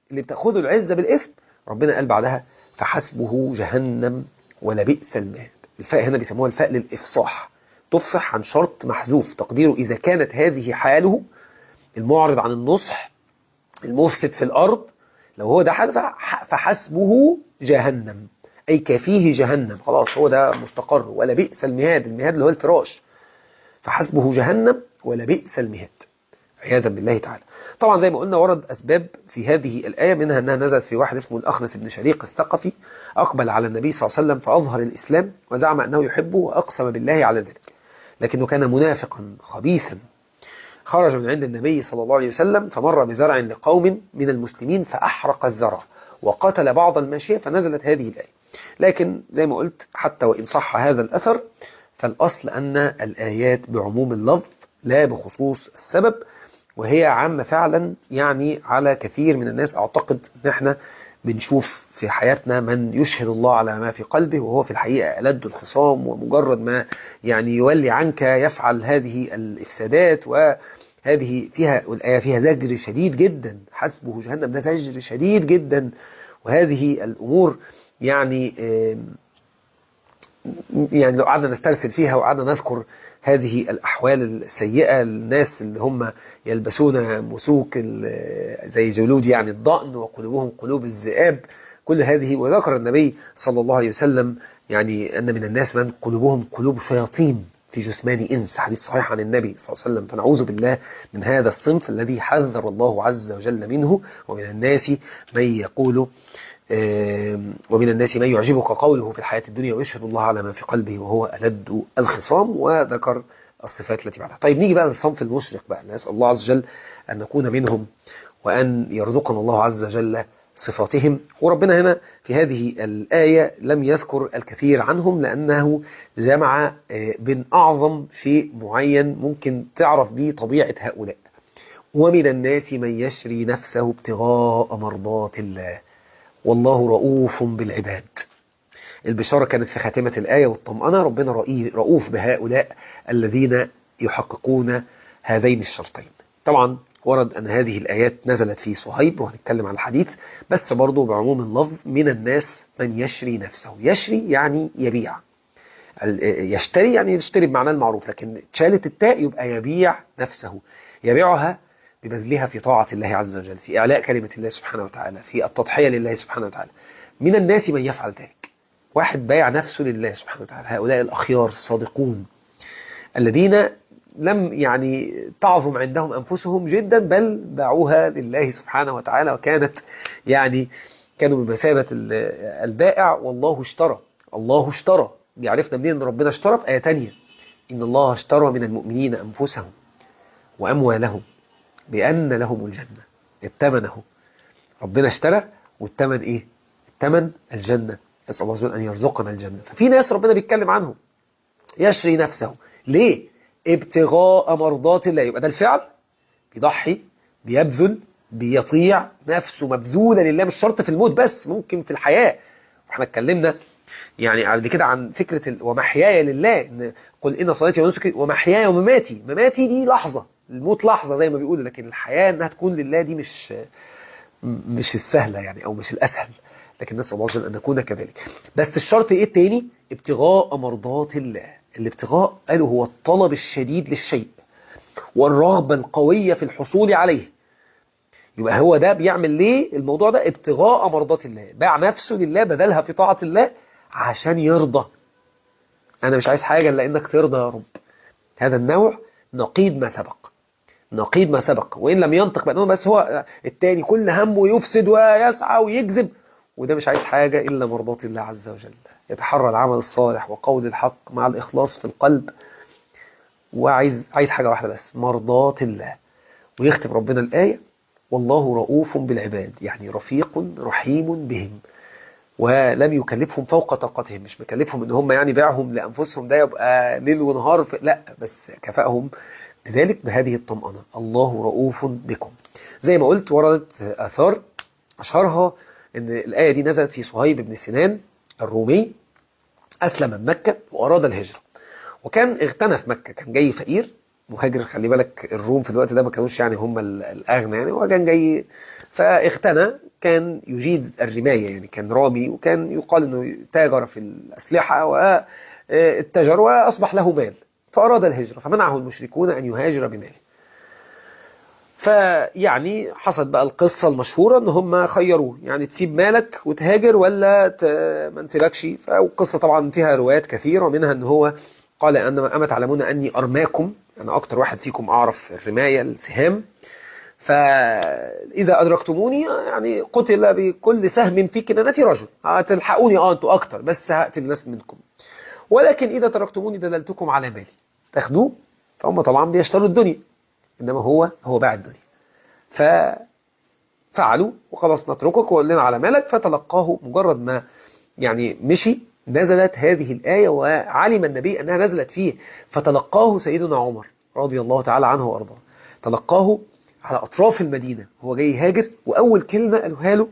اللي بتاخده العزة بالإثم ربنا قال بعدها فحسبه جهنم ولبئس المهاد الفاء هنا بيسموها الفاء للإفصاح تفصح عن شرط محذوف تقديره إذا كانت هذه حاله المعرض عن النصح المفسد في الأرض لو هو ده حال فحسبه جهنم أي كفيه جهنم خلاص هو ده مستقر ولا بئس المهاد المهاد اللي هو الفراش فحسبه جهنم ولا بئس المهاد عياذا بالله تعالى طبعا زي ما قلنا ورد أسباب في هذه الآية منها أنها نزلت في واحد اسمه الأخنس بن شريق الثقفي أقبل على النبي صلى الله عليه وسلم فأظهر الإسلام وزعم أنه يحبه وأقسم بالله على ذلك لكنه كان منافقا خبيثا خرج من عند النبي صلى الله عليه وسلم فمر بزرع لقوم من المسلمين فأحرق الزرع وقتل بعض الماشية فنزلت هذه الآية لكن زي ما قلت حتى وإن صح هذا الأثر فالأصل أن الآيات بعموم اللفظ لا بخصوص السبب وهي عامة فعلا يعني على كثير من الناس أعتقد أن احنا بنشوف في حياتنا من يشهد الله على ما في قلبه وهو في الحقيقة ألد الخصام ومجرد ما يعني يولي عنك يفعل هذه الإفسادات وهذه فيها والآية فيها زجر شديد جدا حسبه جهنم ده زجر شديد جدا وهذه الأمور يعني يعني لو قعدنا نسترسل فيها وقعدنا نذكر هذه الأحوال السيئة الناس اللي هم يلبسون مسوك زي جلود يعني الضأن وقلوبهم قلوب الذئاب كل هذه وذكر النبي صلى الله عليه وسلم يعني أن من الناس من قلوبهم قلوب شياطين في جثمان إنس حديث صحيح عن النبي صلى الله عليه وسلم فنعوذ بالله من هذا الصنف الذي حذر الله عز وجل منه ومن الناس من يقول ومن الناس من يعجبك قوله في الحياة الدنيا ويشهد الله على ما في قلبه وهو ألد الخصام وذكر الصفات التي بعدها طيب نيجي بقى للصنف المشرق بقى نسأل الله عز وجل أن نكون منهم وأن يرزقنا الله عز وجل صفاتهم وربنا هنا في هذه الآية لم يذكر الكثير عنهم لأنه جمع بين أعظم شيء معين ممكن تعرف به طبيعة هؤلاء ومن الناس من يشري نفسه ابتغاء مرضات الله والله رؤوف بالعباد البشارة كانت في خاتمة الآية والطمأنة ربنا رؤوف بهؤلاء الذين يحققون هذين الشرطين طبعا ورد أن هذه الآيات نزلت في صهيب وهنتكلم عن الحديث بس برضو بعموم اللفظ من الناس من يشري نفسه يشري يعني يبيع يشتري يعني يشتري بمعنى المعروف لكن تشالت التاء يبقى يبيع نفسه يبيعها ببذلها في طاعة الله عز وجل في إعلاء كلمة الله سبحانه وتعالى في التضحية لله سبحانه وتعالى من الناس من يفعل ذلك واحد بايع نفسه لله سبحانه وتعالى هؤلاء الأخيار الصادقون الذين لم يعني تعظم عندهم أنفسهم جدا بل باعوها لله سبحانه وتعالى وكانت يعني كانوا بمثابة البائع والله اشترى الله اشترى بيعرفنا منين ان ربنا اشترى في آية تانية إن الله اشترى من المؤمنين أنفسهم وأموالهم بأن لهم الجنة التمنه ربنا اشترى والتمن ايه التمن الجنة نسأل الله عز وجل أن يرزقنا الجنة ففي ناس ربنا بيتكلم عنهم يشري نفسه ليه ابتغاء مرضات الله يبقى ده الفعل بيضحي بيبذل بيطيع نفسه مبذولة لله مش شرط في الموت بس ممكن في الحياة واحنا اتكلمنا يعني قبل كده عن فكرة ال... ومحياي لله إن قل إن صلاتي ونسكي ومحياي ومماتي مماتي دي لحظة الموت لحظة زي ما بيقولوا لكن الحياة انها تكون لله دي مش مش السهلة يعني او مش الاسهل لكن نسأل الله ان نكون كذلك بس الشرط ايه التاني ابتغاء مرضات الله الابتغاء قالوا هو الطلب الشديد للشيء والرغبة القوية في الحصول عليه يبقى هو ده بيعمل ليه الموضوع ده ابتغاء مرضات الله باع نفسه لله بدلها في طاعة الله عشان يرضى انا مش عايز حاجة الا انك ترضى يا رب هذا النوع نقيض ما سبق نقيض ما سبق وإن لم ينطق بأنه بس هو التاني كل همه يفسد ويسعى ويكذب وده مش عايز حاجة إلا مرضات الله عز وجل يتحرى العمل الصالح وقول الحق مع الإخلاص في القلب وعايز عايز حاجة واحدة بس مرضات الله ويختم ربنا الآية والله رؤوف بالعباد يعني رفيق رحيم بهم ولم يكلفهم فوق طاقتهم مش مكلفهم ان هم يعني باعهم لانفسهم ده يبقى ليل ونهار في لا بس كفاهم بذلك بهذه الطمأنة الله رؤوف بكم زي ما قلت وردت آثار أشهرها أن الآية دي نزلت في صهيب بن سنان الرومي أسلم من مكة وأراد الهجرة وكان اغتنى في مكة كان جاي فقير مهاجر خلي بالك الروم في الوقت ده ما كانوش يعني هم الأغنى يعني هو كان جاي فاغتنى كان يجيد الرماية يعني كان رامي وكان يقال أنه تاجر في الأسلحة والتجر وأصبح له مال فأراد الهجرة فمنعه المشركون أن يهاجر بماله فيعني حصلت بقى القصة المشهورة ان هم خيروه يعني تسيب مالك وتهاجر ولا ت... ما نسيبكش فالقصة طبعا فيها روايات كثيرة منها ان هو قال أن أما تعلمون أني أرماكم أنا أكتر واحد فيكم أعرف الرماية السهام فإذا أدركتموني يعني قتل بكل سهم في كنانتي رجل هتلحقوني اه انتوا أكتر بس هقتل ناس منكم ولكن إذا تركتموني دللتكم على مالي تاخدوه فهم طبعا بيشتروا الدنيا إنما هو هو باع الدنيا ففعلوا وخلاص نتركك وقول لنا على مالك فتلقاه مجرد ما يعني مشي نزلت هذه الآية وعلم النبي أنها نزلت فيه فتلقاه سيدنا عمر رضي الله تعالى عنه وأرضاه تلقاه على أطراف المدينة هو جاي يهاجر وأول كلمة قالوها له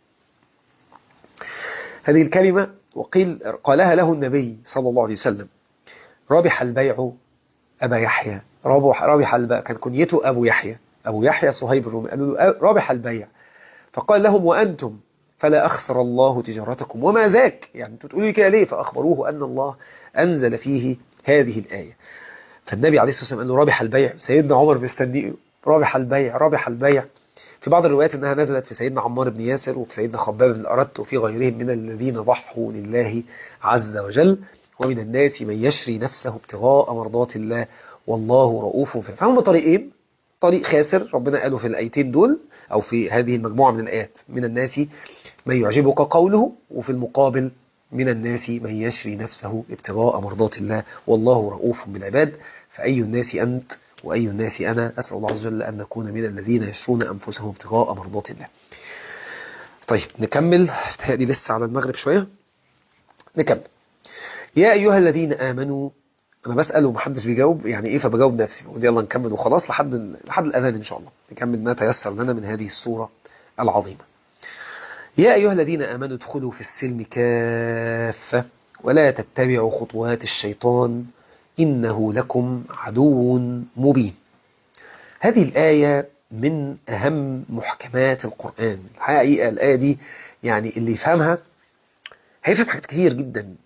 هذه الكلمة وقيل قالها له النبي صلى الله عليه وسلم رابح البيع أبا يحيى رابح, رابح البيع كان كنيته أبو يحيى أبو يحيى صهيب الرومي قالوا له رابح البيع فقال لهم وأنتم فلا أخسر الله تجارتكم وما ذاك يعني انتوا تقولوا لي كده ليه فأخبروه أن الله أنزل فيه هذه الآية فالنبي عليه الصلاة والسلام قال له رابح البيع سيدنا عمر بيستنيه رابح البيع رابح البيع في بعض الروايات أنها نزلت في سيدنا عمار بن ياسر وفي سيدنا خباب بن الأرت وفي غيرهم من الذين ضحوا لله عز وجل ومن الناس من يشري نفسه ابتغاء مرضات الله والله رؤوف فهم طريقين طريق خاسر ربنا قاله في الآيتين دول أو في هذه المجموعة من الآيات من الناس من يعجبك قوله وفي المقابل من الناس من يشري نفسه ابتغاء مرضات الله والله رؤوف بالعباد فأي الناس أنت وأي الناس أنا أسأل الله عز وجل أن نكون من الذين يشرون أنفسهم ابتغاء مرضات الله طيب نكمل هذه لسه على المغرب شوية نكمل يا أيها الذين آمنوا أنا بسأل ومحدش بيجاوب يعني إيه فبجاوب نفسي ودي يلا نكمل وخلاص لحد لحد الأذان إن شاء الله نكمل ما تيسر لنا من هذه الصورة العظيمة يا أيها الذين آمنوا ادخلوا في السلم كافة ولا تتبعوا خطوات الشيطان إنه لكم عدو مبين هذه الآية من أهم محكمات القرآن الحقيقة الآية دي يعني اللي يفهمها هيفهم حاجات كتير جدا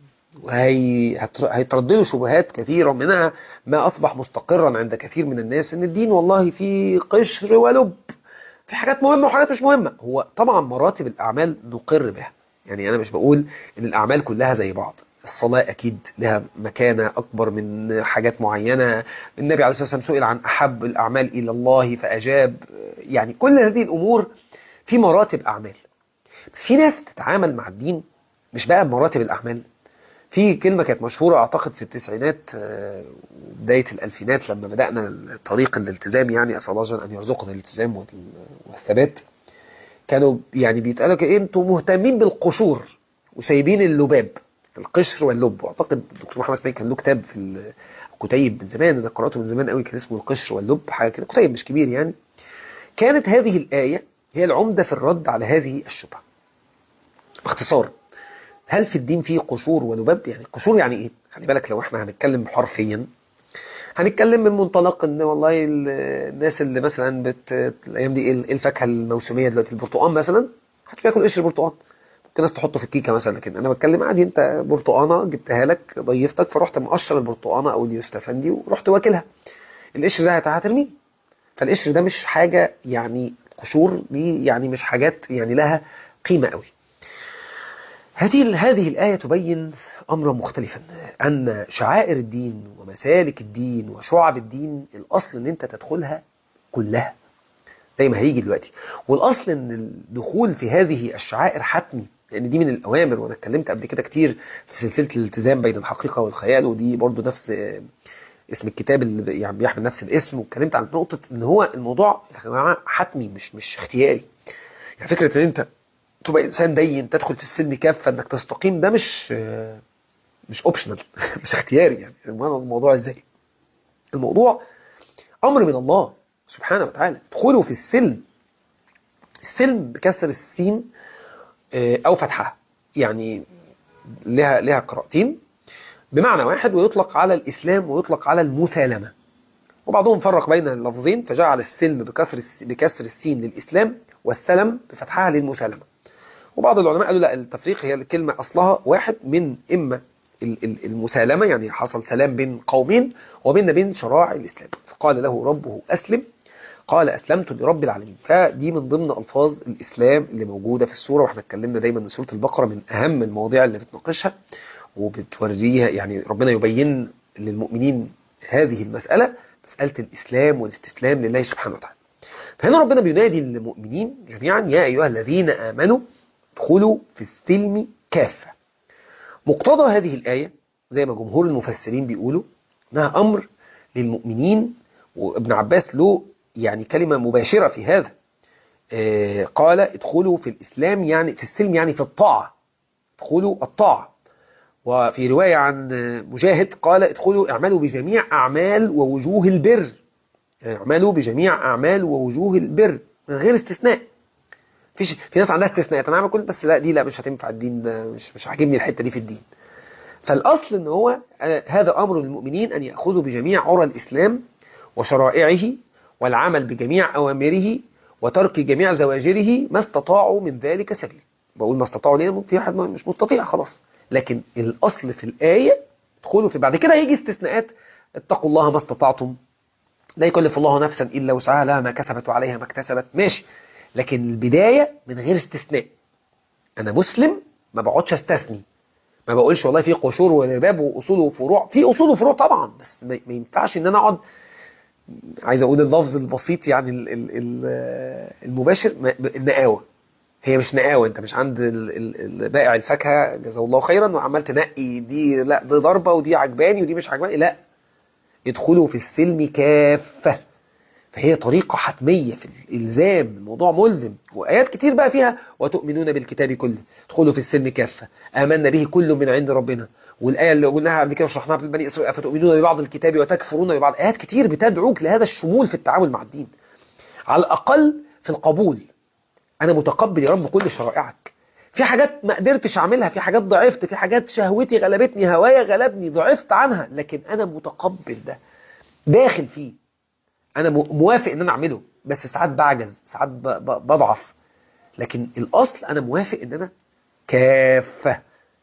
وهيترد له شبهات كثيرة منها ما أصبح مستقرا عند كثير من الناس إن الدين والله فيه قشر ولب في حاجات مهمة وحاجات مش مهمة هو طبعا مراتب الأعمال نقر بها يعني أنا مش بقول إن الأعمال كلها زي بعض الصلاة أكيد لها مكانة أكبر من حاجات معينة النبي عليه الصلاة والسلام سئل عن أحب الأعمال إلى الله فأجاب يعني كل هذه الأمور في مراتب أعمال بس في ناس تتعامل مع الدين مش بقى بمراتب الأعمال في كلمة كانت مشهورة أعتقد في التسعينات بداية الألفينات لما بدأنا طريق الالتزام يعني أسأل الله جل أن يرزقنا الالتزام والثبات كانوا يعني بيتقالوا إيه أنتوا مهتمين بالقشور وسايبين اللباب القشر واللب واعتقد الدكتور محمد اسماعيل كان له كتاب في الكتيب من زمان انا قراته من زمان قوي كان اسمه القشر واللب حاجه كده كتيب مش كبير يعني كانت هذه الايه هي العمده في الرد على هذه الشبهه باختصار هل في الدين فيه قشور ولباب يعني قشور يعني ايه خلي بالك لو احنا هنتكلم حرفيا هنتكلم من منطلق ان والله الناس اللي مثلا بت الايام دي ايه الفاكهه الموسميه دلوقتي البرتقال مثلا محدش بياكل قشر برتقال ممكن ناس تحطه في الكيكه مثلا لكن انا بتكلم عادي انت برتقانه جبتها لك ضيفتك فرحت مقشر البرتقانه او اليوستفندي ورحت واكلها القشر ده هترميه فالقشر ده مش حاجه يعني قشور دي يعني مش حاجات يعني لها قيمه قوي هذه هذه الآية تبين أمرا مختلفا أن شعائر الدين ومسالك الدين وشعب الدين الأصل أن أنت تدخلها كلها زي ما هيجي دلوقتي والأصل أن الدخول في هذه الشعائر حتمي لأن دي من الأوامر وأنا اتكلمت قبل كده كتير في سلسلة الالتزام بين الحقيقة والخيال ودي برضو نفس اسم الكتاب اللي يعني بيحمل نفس الاسم واتكلمت عن نقطة ان هو الموضوع يا جماعة حتمي مش مش اختياري يعني فكرة ان انت تبقى انسان دين تدخل في السلم كافة انك تستقيم ده مش مش اوبشنال مش اختياري يعني الموضوع ازاي الموضوع امر من الله سبحانه وتعالى ادخلوا في السلم السلم بكسر السين او فتحها يعني لها لها قراءتين بمعنى واحد ويطلق على الاسلام ويطلق على المسالمه وبعضهم فرق بين اللفظين فجعل السلم بكسر بكسر السين للاسلام والسلم بفتحها للمسالمة وبعض العلماء قالوا لا التفريق هي الكلمة أصلها واحد من إما ال- ال- المسالمة يعني حصل سلام بين قومين وبين بين شرائع الإسلام فقال له ربه أسلم قال أسلمت لرب العالمين فدي من ضمن ألفاظ الإسلام اللي موجودة في السورة واحنا اتكلمنا دايما ان سورة البقرة من أهم المواضيع اللي بتناقشها وبتوريها يعني ربنا يبين للمؤمنين هذه المسألة مسألة الإسلام والاستسلام لله سبحانه وتعالى فهنا ربنا بينادي للمؤمنين جميعا يا أيها الذين آمنوا ادخلوا في السلم كافة مقتضى هذه الآية زي ما جمهور المفسرين بيقولوا انها أمر للمؤمنين وابن عباس له يعني كلمة مباشرة في هذا آه، قال ادخلوا في الإسلام يعني في السلم يعني في الطاعة ادخلوا الطاعة وفي رواية عن آه، مجاهد قال ادخلوا اعملوا بجميع أعمال ووجوه البر اعملوا بجميع أعمال ووجوه البر من غير استثناء فيش في ناس عندها استثناءات انا اعمل كل بس لا دي لا مش هتنفع الدين ده مش مش عاجبني الحته دي في الدين فالاصل ان هو آه، هذا امر للمؤمنين ان ياخذوا بجميع عرى الاسلام وشرائعه والعمل بجميع اوامره وترك جميع زواجره ما استطاعوا من ذلك سبيل بقول ما استطاعوا ليه في واحد مش مستطيع خلاص لكن الاصل في الايه ادخلوا في بعد كده هيجي استثناءات اتقوا الله ما استطعتم لا يكلف الله نفسا الا وسعها لها ما كسبت وعليها ما اكتسبت ماشي لكن البدايه من غير استثناء انا مسلم ما بقعدش استثني ما بقولش والله في قشور ورباب واصول وفروع في اصول وفروع طبعا بس ما ما ينفعش ان انا اقعد عايز اقول اللفظ البسيط يعني ال- ال- ال- المباشر ما- النقاوه هي مش نقاوه انت مش عند ال- ال- ال- بائع الفاكهه جزاه الله خيرا وعمال تنقي دي لا دي ضربه ودي عجباني ودي مش عجباني لا ادخلوا في السلم كافه فهي طريقة حتمية في الإلزام الموضوع ملزم وآيات كتير بقى فيها وتؤمنون بالكتاب كله ادخلوا في السلم كافة آمنا به كل من عند ربنا والآية اللي قلناها قبل كده وشرحناها في بني إسرائيل أفتؤمنون ببعض الكتاب وتكفرون ببعض آيات كتير بتدعوك لهذا الشمول في التعامل مع الدين على الأقل في القبول أنا متقبل يا رب كل شرائعك في حاجات ما قدرتش أعملها في حاجات ضعفت في حاجات شهوتي غلبتني هوايا غلبني ضعفت عنها لكن أنا متقبل ده داخل فيه انا مو- موافق ان انا اعمله بس ساعات بعجز ساعات ب- ب- بضعف لكن الاصل انا موافق ان انا كافه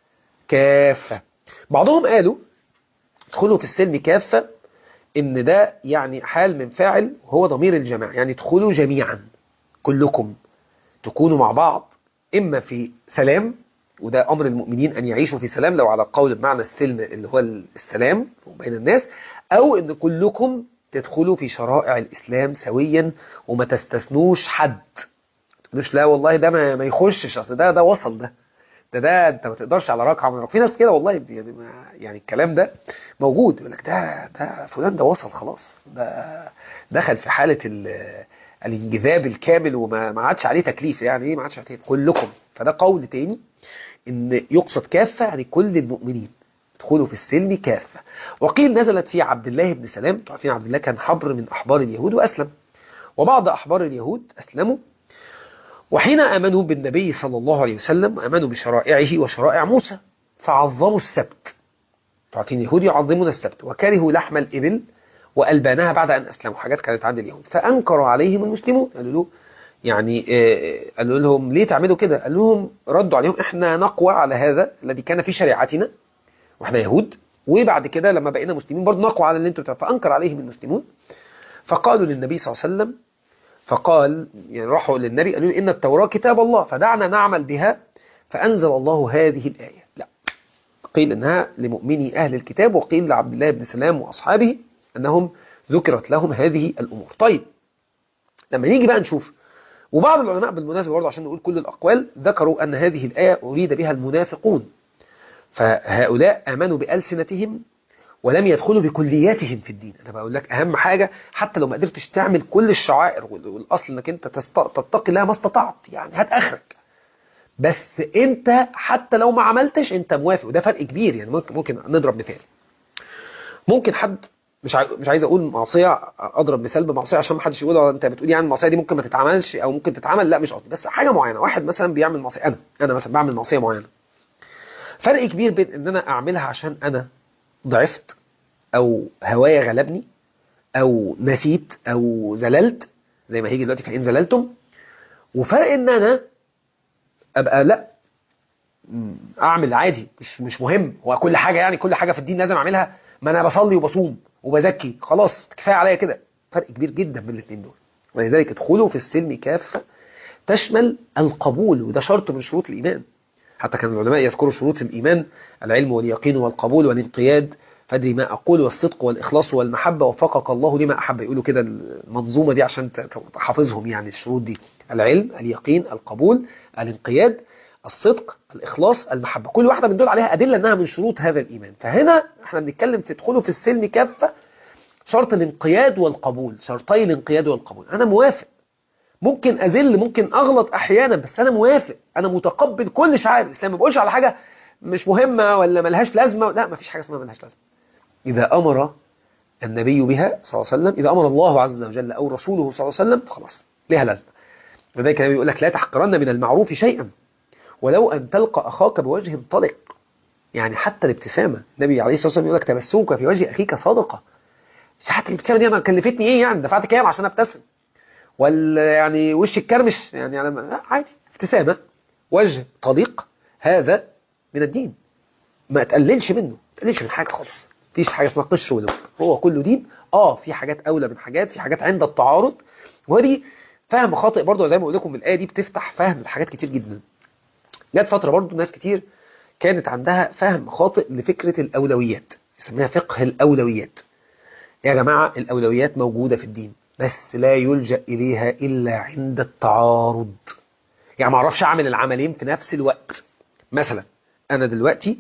كافه بعضهم قالوا ادخلوا في السلم كافه ان ده يعني حال من فاعل وهو ضمير الجماعه يعني ادخلوا جميعا كلكم تكونوا مع بعض اما في سلام وده امر المؤمنين ان يعيشوا في سلام لو على قول بمعنى السلم اللي هو السلام بين الناس او ان كلكم تدخلوا في شرائع الاسلام سويا وما تستثنوش حد ما تقولوش لا والله ده ما, ما يخشش اصل ده ده وصل ده ده ده انت ما تقدرش على ركعه من في ناس كده والله يعني ما يعني الكلام ده موجود يقول لك ده ده فلان ده وصل خلاص ده دخل في حاله ال- الانجذاب الكامل وما ما عادش عليه تكليف يعني ايه ما عادش عليه كلكم فده قول تاني ان يقصد كافه يعني كل المؤمنين ادخلوا في السلم كافه وقيل نزلت في عبد الله بن سلام انتوا عارفين عبد الله كان حبر من احبار اليهود واسلم وبعض احبار اليهود اسلموا وحين امنوا بالنبي صلى الله عليه وسلم امنوا بشرائعه وشرائع موسى فعظموا السبت انتوا عارفين اليهود يعظمون السبت وكرهوا لحم الابل والبانها بعد ان اسلموا حاجات كانت عند اليهود فانكر عليهم المسلمون قالوا له يعني آه، قالوا لهم ليه تعملوا كده قال لهم ردوا عليهم احنا نقوى على هذا الذي كان في شريعتنا واحنا يهود وبعد كده لما بقينا مسلمين برضه نقوى على اللي انتوا بتعملوه فانكر عليهم المسلمون فقالوا للنبي صلى الله عليه وسلم فقال يعني راحوا للنبي قالوا له ان التوراة كتاب الله فدعنا نعمل بها فانزل الله هذه الايه لا قيل انها لمؤمني اهل الكتاب وقيل لعبد الله بن سلام واصحابه انهم ذكرت لهم هذه الامور طيب لما نيجي بقى نشوف وبعض العلماء بالمناسبه برضه عشان نقول كل الاقوال ذكروا ان هذه الايه اريد بها المنافقون فهؤلاء امنوا بالسنتهم ولم يدخلوا بكلياتهم في الدين انا بقول لك اهم حاجه حتى لو ما قدرتش تعمل كل الشعائر وال- والاصل انك انت تست- تتقي الله ما استطعت يعني هات اخرك بس انت حتى لو ما عملتش انت موافق وده فرق كبير يعني ممكن ممكن نضرب مثال ممكن حد مش عاي- مش عايز اقول معصيه اضرب مثال بمعصيه عشان ما حدش يقول اه انت بتقول يعني المعصيه دي ممكن ما تتعملش او ممكن تتعمل لا مش قصدي بس حاجه معينه واحد مثلا بيعمل معصيه انا انا مثلا بعمل معصيه معينه فرق كبير بين ان انا اعملها عشان انا ضعفت او هوايا غلبني او نسيت او زللت زي ما هيجي دلوقتي فإن زللتم وفرق ان انا ابقى لا م، اعمل عادي مش مش مهم هو كل حاجه يعني كل حاجه في الدين لازم اعملها ما انا بصلي وبصوم وبزكي خلاص كفايه عليا كده فرق كبير جدا بين الاثنين دول ولذلك ادخلوا في السلم كافه تشمل القبول وده شرط من شروط الايمان حتى كان العلماء يذكروا شروط الإيمان العلم واليقين والقبول والانقياد فادري ما أقول والصدق والإخلاص والمحبة وفقك الله لما أحب يقولوا كده المنظومة دي عشان تحافظهم يعني الشروط دي العلم اليقين القبول الانقياد الصدق الإخلاص المحبة كل واحدة من دول عليها أدلة أنها من شروط هذا الإيمان فهنا احنا بنتكلم في ادخلوا في السلم كافة شرط الانقياد والقبول شرطي الانقياد والقبول أنا موافق ممكن أذل ممكن أغلط أحيانا بس أنا موافق أنا متقبل كل شعائر الإسلام ما بقولش على حاجة مش مهمة ولا ملهاش لازمة لا ما فيش حاجة اسمها ملهاش لازمة إذا أمر النبي بها صلى الله عليه وسلم إذا أمر الله عز وجل أو رسوله صلى الله عليه وسلم خلاص لها لازمة لذلك النبي يقول لك لا تحقرن من المعروف شيئا ولو أن تلقى أخاك بوجه طلق يعني حتى الابتسامة النبي عليه الصلاة والسلام يقول لك تبسمك في وجه أخيك صدقة حتى الابتسامة دي أنا كلفتني إيه يعني دفعت كام عشان أبتسم ولا يعني وش الكرمش يعني على لا عادي ابتسامة وجه طليق هذا من الدين ما تقللش منه ما تقللش من حاجة خالص مفيش حاجة اسمها قش ولو هو كله دين اه في حاجات أولى من حاجات في حاجات عند التعارض ودي فهم خاطئ برضه زي ما قلت لكم الآية دي بتفتح فهم لحاجات كتير جدا جت فترة برضه ناس كتير كانت عندها فهم خاطئ لفكرة الأولويات يسميها فقه الأولويات يا جماعة الأولويات موجودة في الدين بس لا يلجأ إليها إلا عند التعارض يعني ما اعرفش أعمل العملين في نفس الوقت مثلا أنا دلوقتي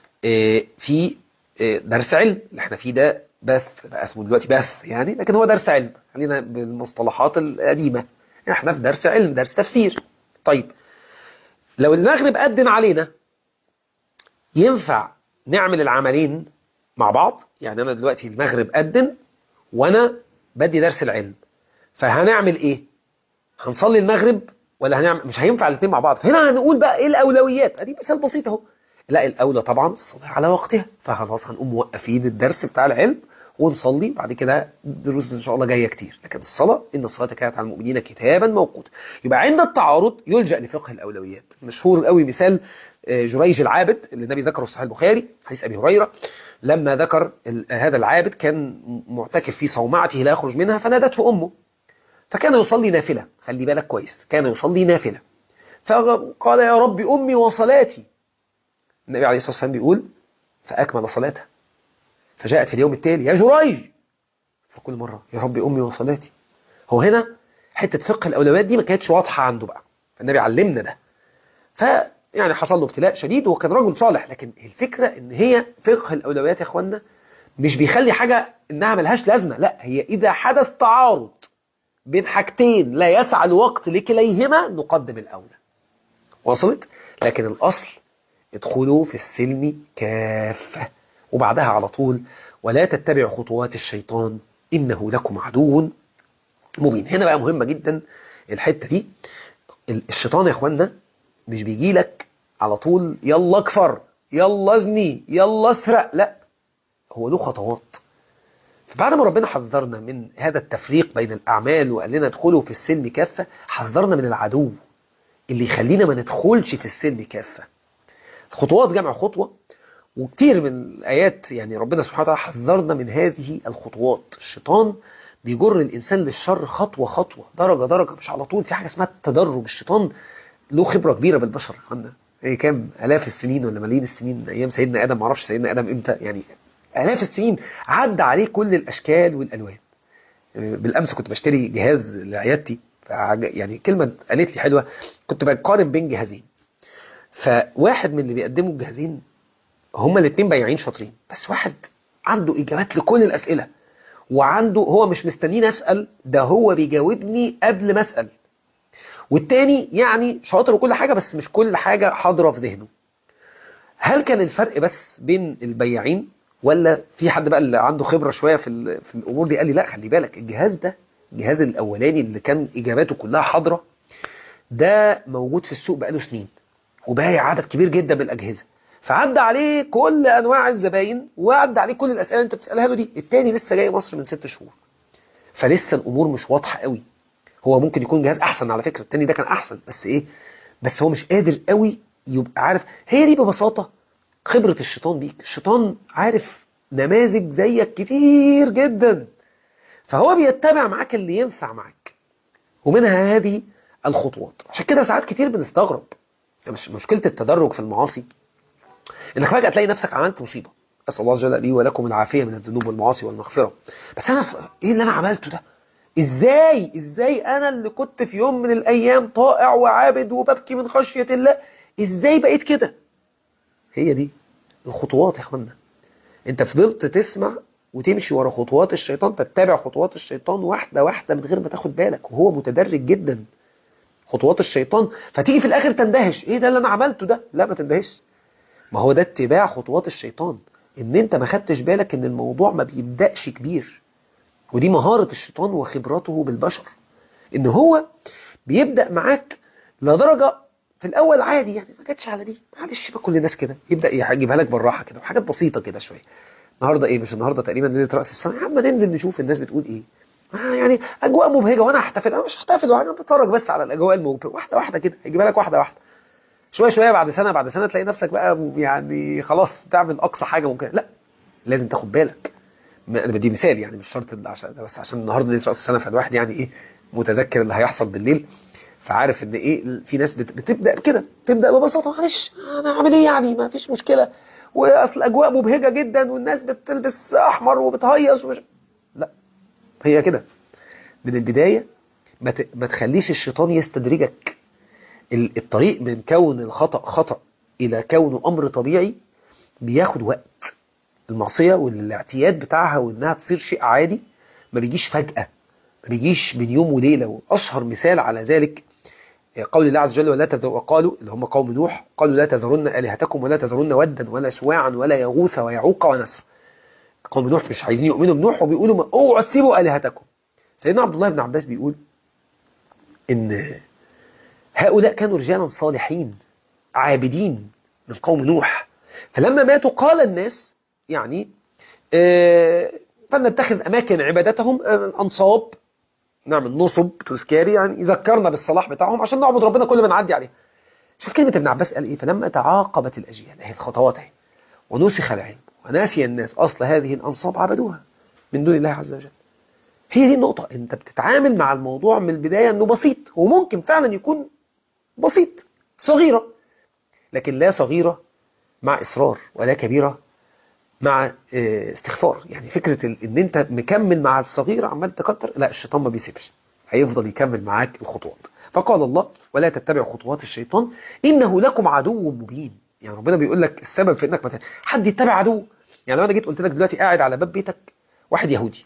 في درس علم اللي احنا فيه ده بث بقى اسمه دلوقتي بث يعني لكن هو درس علم خلينا بالمصطلحات القديمة احنا في درس علم درس تفسير طيب لو المغرب أذن علينا ينفع نعمل العملين مع بعض يعني أنا دلوقتي المغرب أذن وأنا بدي درس العلم فهنعمل ايه هنصلي المغرب ولا هنعمل مش هينفع الاثنين مع بعض هنا هنقول بقى ايه الاولويات ادي مثال بسيط اهو لا الاولى طبعا الصلاه على وقتها فخلاص هنقوم موقفين الدرس بتاع العلم ونصلي بعد كده دروس ان شاء الله جايه كتير لكن الصلاه ان الصلاه كانت على المؤمنين كتابا موقوتا يبقى عند التعارض يلجا لفقه الاولويات مشهور قوي مثال جريج العابد اللي النبي ذكره في صحيح البخاري حديث ابي هريره لما ذكر هذا العابد كان معتكف في صومعته لا يخرج منها فنادته أمه فكان يصلي نافلة خلي بالك كويس كان يصلي نافلة فقال يا رب أمي وصلاتي النبي عليه الصلاة والسلام بيقول فأكمل صلاته فجاءت في اليوم التالي يا جريج فكل مرة يا رب أمي وصلاتي هو هنا حتة فقه الأولويات دي ما كانتش واضحة عنده بقى النبي علمنا ده ف يعني حصل له ابتلاء شديد وهو كان رجل صالح لكن الفكرة ان هي فقه الاولويات يا اخوانا مش بيخلي حاجة انها ملهاش لازمة لا هي اذا حدث تعارض بين حاجتين لا يسعى الوقت لكليهما نقدم الاولى وصلت لكن الاصل ادخلوا في السلم كافة وبعدها على طول ولا تتبعوا خطوات الشيطان انه لكم عدو مبين هنا بقى مهمة جدا الحتة دي الشيطان يا اخوانا مش بيجي لك على طول يلا اكفر يلا ازني يلا اسرق لا هو له خطوات فبعد ما ربنا حذرنا من هذا التفريق بين الأعمال وقال لنا ادخلوا في السلم كافة حذرنا من العدو اللي يخلينا ما ندخلش في السلم كافة خطوات جمع خطوة وكتير من الآيات يعني ربنا سبحانه وتعالى حذرنا من هذه الخطوات الشيطان بيجر الإنسان للشر خطوة خطوة درجة درجة مش على طول في حاجة اسمها التدرج الشيطان له خبرة كبيرة بالبشر عندنا ايه كام الاف السنين ولا ملايين السنين ايام سيدنا ادم معرفش سيدنا ادم امتى يعني الاف السنين عدى عليه كل الاشكال والالوان بالامس كنت بشتري جهاز لعيادتي يعني كلمه قالت لي حلوه كنت بقارن بين جهازين فواحد من اللي بيقدموا الجهازين هما الاثنين بياعين شاطرين بس واحد عنده اجابات لكل الاسئله وعنده هو مش مستنيني اسال ده هو بيجاوبني قبل ما اسال والتاني يعني شاطر وكل حاجة بس مش كل حاجة حاضرة في ذهنه هل كان الفرق بس بين البياعين ولا في حد بقى اللي عنده خبرة شوية في, في الأمور دي قال لي لا خلي بالك الجهاز ده الجهاز الأولاني اللي كان إجاباته كلها حاضرة ده موجود في السوق بقاله سنين وبايع عدد كبير جدا من الأجهزة فعدى عليه كل أنواع الزباين وعدى عليه كل الأسئلة اللي أنت بتسألها له دي التاني لسه جاي مصر من ست شهور فلسه الأمور مش واضحة قوي هو ممكن يكون جهاز احسن على فكره التاني ده كان احسن بس ايه بس هو مش قادر قوي يبقى عارف هي دي ببساطه خبره الشيطان بيك الشيطان عارف نماذج زيك كتير جدا فهو بيتبع معاك اللي ينفع معاك ومنها هذه الخطوات عشان كده ساعات كتير بنستغرب يعني مش مشكله التدرج في المعاصي انك فجاه تلاقي نفسك عملت مصيبه اسال الله جل لي ولكم العافيه من الذنوب والمعاصي والمغفره بس انا ف... ايه اللي انا عملته ده ازاي ازاي انا اللي كنت في يوم من الايام طائع وعابد وببكي من خشيه الله ازاي بقيت كده هي دي الخطوات يا اخوانا انت فضلت تسمع وتمشي ورا خطوات الشيطان تتبع خطوات الشيطان واحده واحده من غير ما تاخد بالك وهو متدرج جدا خطوات الشيطان فتيجي في الاخر تندهش ايه ده اللي انا عملته ده لا ما تندهش ما هو ده اتباع خطوات الشيطان ان انت ما خدتش بالك ان الموضوع ما بيبدأش كبير ودي مهارة الشيطان وخبرته بالبشر ان هو بيبدأ معاك لدرجة في الاول عادي يعني ما جاتش على دي معلش بقى كل الناس كده يبدأ يجيبها لك بالراحة كده وحاجات بسيطة كده شوية النهارده ايه مش النهارده تقريبا ليله راس السنه يا عم ننزل نشوف الناس بتقول ايه آه يعني اجواء مبهجه وانا هحتفل انا مش هحتفل وانا بتفرج بس على الاجواء المبهجه واحده واحده كده هيجيبها لك واحده واحده شويه شويه بعد سنه بعد سنه تلاقي نفسك بقى يعني خلاص تعمل اقصى حاجه ممكن لا لازم تاخد بالك انا بدي مثال يعني مش شرط عشان بس عشان النهارده ليله راس السنه فالواحد يعني ايه متذكر اللي هيحصل بالليل فعارف ان ايه في ناس بت- بتبدا كده تبدا ببساطه معلش انا هعمل ايه يعني ما فيش مشكله واصل اجواء مبهجه جدا والناس بتلبس احمر وبتهيص ومش لا هي كده من البدايه ما ت- ما تخليش الشيطان يستدرجك ال- الطريق من كون الخطأ خطأ إلى كونه أمر طبيعي بياخد وقت المعصية والاعتياد بتاعها وإنها تصير شيء عادي ما بيجيش فجأة ما بيجيش من يوم وليلة وأشهر مثال على ذلك قول الله عز وجل ولا تذر وقالوا اللي هم قوم نوح قالوا لا تذرن آلهتكم ولا تذرن ودا ولا سواعا ولا يغوث ويعوق ونسر قوم نوح مش عايزين يؤمنوا بنوح وبيقولوا ما اوعوا تسيبوا آلهتكم سيدنا عبد الله بن عباس بيقول إن هؤلاء كانوا رجالا صالحين عابدين من قوم نوح فلما ماتوا قال الناس يعني آه، فلنتخذ أماكن عبادتهم آه، أنصاب نعمل نصب تذكاري يعني يذكرنا بالصلاح بتاعهم عشان نعبد ربنا كل ما نعدي عليه شوف كلمة ابن عباس قال إيه فلما تعاقبت الأجيال هي الخطوات اهي ونسخ العلم وناسي الناس أصل هذه الأنصاب عبدوها من دون الله عز وجل هي دي النقطة أنت بتتعامل مع الموضوع من البداية أنه بسيط وممكن فعلا يكون بسيط صغيرة لكن لا صغيرة مع إصرار ولا كبيرة مع آه، استغفار يعني فكرة ال- ان انت مكمل مع الصغير عمال تكتر لا الشيطان ما بيسيبش هيفضل يكمل معاك الخطوات فقال الله ولا تتبعوا خطوات الشيطان انه لكم عدو مبين يعني ربنا بيقول لك السبب في انك مثلا حد يتبع عدو يعني لو انا جيت قلت لك دلوقتي قاعد على باب بيتك واحد يهودي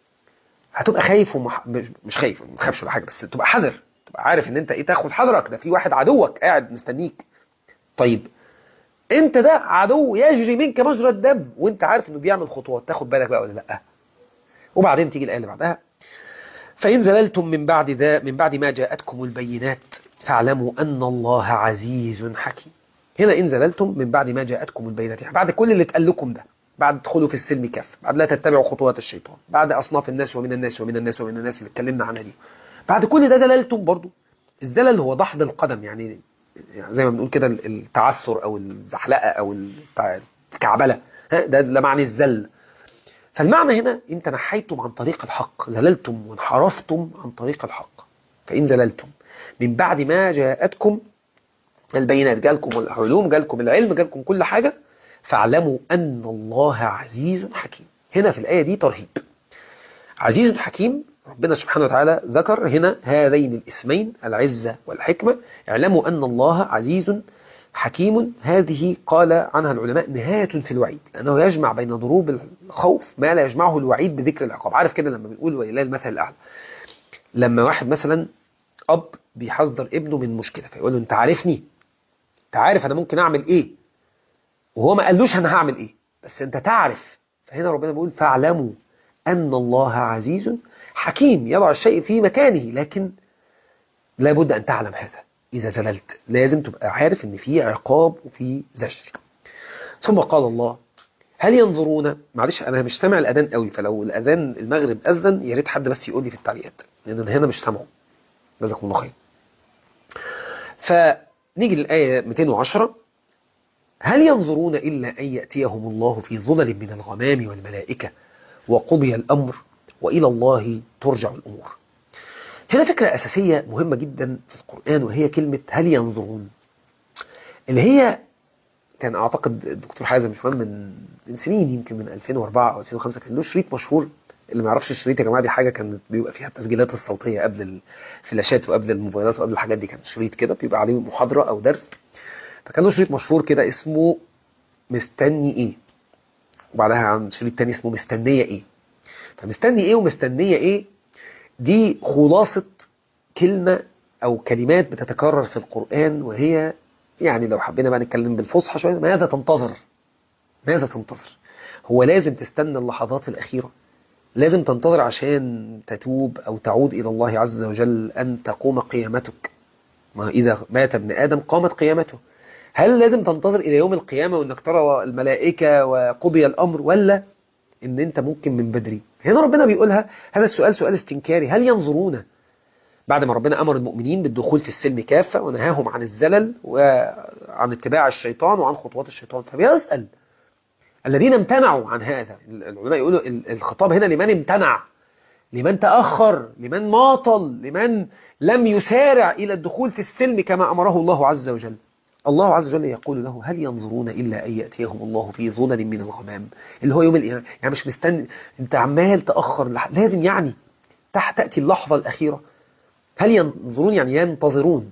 هتبقى خايف ومح... مش- مش خايف ما تخافش ولا حاجه بس تبقى حذر تبقى عارف ان انت ايه تاخد حذرك ده في واحد عدوك قاعد مستنيك طيب انت ده عدو يجري منك مجرى الدم وانت عارف انه بيعمل خطوات تاخد بالك بقى ولا لا وبعدين تيجي الايه اللي بعدها فان زللتم من بعد ذا من بعد ما جاءتكم البينات فاعلموا ان الله عزيز حكيم هنا ان زللتم من بعد ما جاءتكم البينات يعني بعد كل اللي اتقال لكم ده بعد تدخلوا في السلم كاف بعد لا تتبعوا خطوات الشيطان بعد اصناف الناس ومن الناس ومن الناس ومن الناس اللي اتكلمنا عنها دي بعد كل ده زللتم برضو الزلل هو دحض القدم يعني يعني زي ما بنقول كده التعثر او الزحلقه او التع- الكعبله ها، ده ده معنى الزل فالمعنى هنا انت نحيتم عن طريق الحق زللتم وانحرفتم عن طريق الحق فان زللتم من بعد ما جاءتكم البينات جالكم العلوم جالكم العلم جالكم كل حاجه فاعلموا ان الله عزيز حكيم هنا في الايه دي ترهيب عزيز حكيم ربنا سبحانه وتعالى ذكر هنا هذين الاسمين العزة والحكمة اعلموا أن الله عزيز حكيم هذه قال عنها العلماء نهاية في الوعيد لأنه يجمع بين ضروب الخوف ما لا يجمعه الوعيد بذكر العقاب عارف كده لما بنقول ولله المثل الأعلى لما واحد مثلا أب بيحذر ابنه من مشكلة فيقول له أنت عارفني أنت عارف أنا ممكن أعمل إيه وهو ما قالوش أنا هعمل إيه بس أنت تعرف فهنا ربنا بيقول فاعلموا أن الله عزيز حكيم يضع الشيء في مكانه لكن لابد أن تعلم هذا إذا زللت لازم تبقى عارف أن في عقاب وفي زجر ثم قال الله هل ينظرون معلش أنا مش سامع الأذان قوي فلو الأذان المغرب أذن يا ريت حد بس يقول لي في التعليقات لأن أنا هنا مش سامعه جزاكم الله خير فنيجي للآية 210 هل ينظرون إلا أن يأتيهم الله في ظلل من الغمام والملائكة وقضي الأمر وإلى الله ترجع الأمور هنا فكرة أساسية مهمة جدا في القرآن وهي كلمة هل ينظرون اللي هي كان أعتقد الدكتور حازم مش من من سنين يمكن من 2004 أو 2005 كان له شريط مشهور اللي ما يعرفش الشريط يا جماعة دي حاجة كانت بيبقى فيها التسجيلات الصوتية قبل الفلاشات وقبل الموبايلات وقبل الحاجات دي كان شريط كده بيبقى عليه محاضرة أو درس فكان له شريط مشهور كده اسمه مستني ايه وبعدها عن شريط تاني اسمه مستنية ايه فمستني ايه ومستنية ايه دي خلاصة كلمة او كلمات بتتكرر في القرآن وهي يعني لو حبينا بقى نتكلم بالفصحى شوية ماذا تنتظر ماذا تنتظر هو لازم تستنى اللحظات الأخيرة لازم تنتظر عشان تتوب أو تعود إلى الله عز وجل أن تقوم قيامتك ما إذا مات ابن آدم قامت قيامته هل لازم تنتظر إلى يوم القيامة وإنك ترى الملائكة وقضي الأمر ولا إن أنت ممكن من بدري هنا ربنا بيقولها هذا السؤال سؤال استنكاري هل ينظرون بعد ما ربنا أمر المؤمنين بالدخول في السلم كافة ونهاهم عن الزلل وعن اتباع الشيطان وعن خطوات الشيطان فبيسأل الذين امتنعوا عن هذا العلماء يقولوا الخطاب هنا لمن امتنع لمن تأخر لمن ماطل لمن لم يسارع إلى الدخول في السلم كما أمره الله عز وجل الله عز وجل يقول له هل ينظرون إلا أن يأتيهم الله في ظلل من الغمام اللي هو يوم القيامة يعني مش مستني أنت عمال تأخر لح... لازم يعني تحت تأتي اللحظة الأخيرة هل ينظرون يعني ينتظرون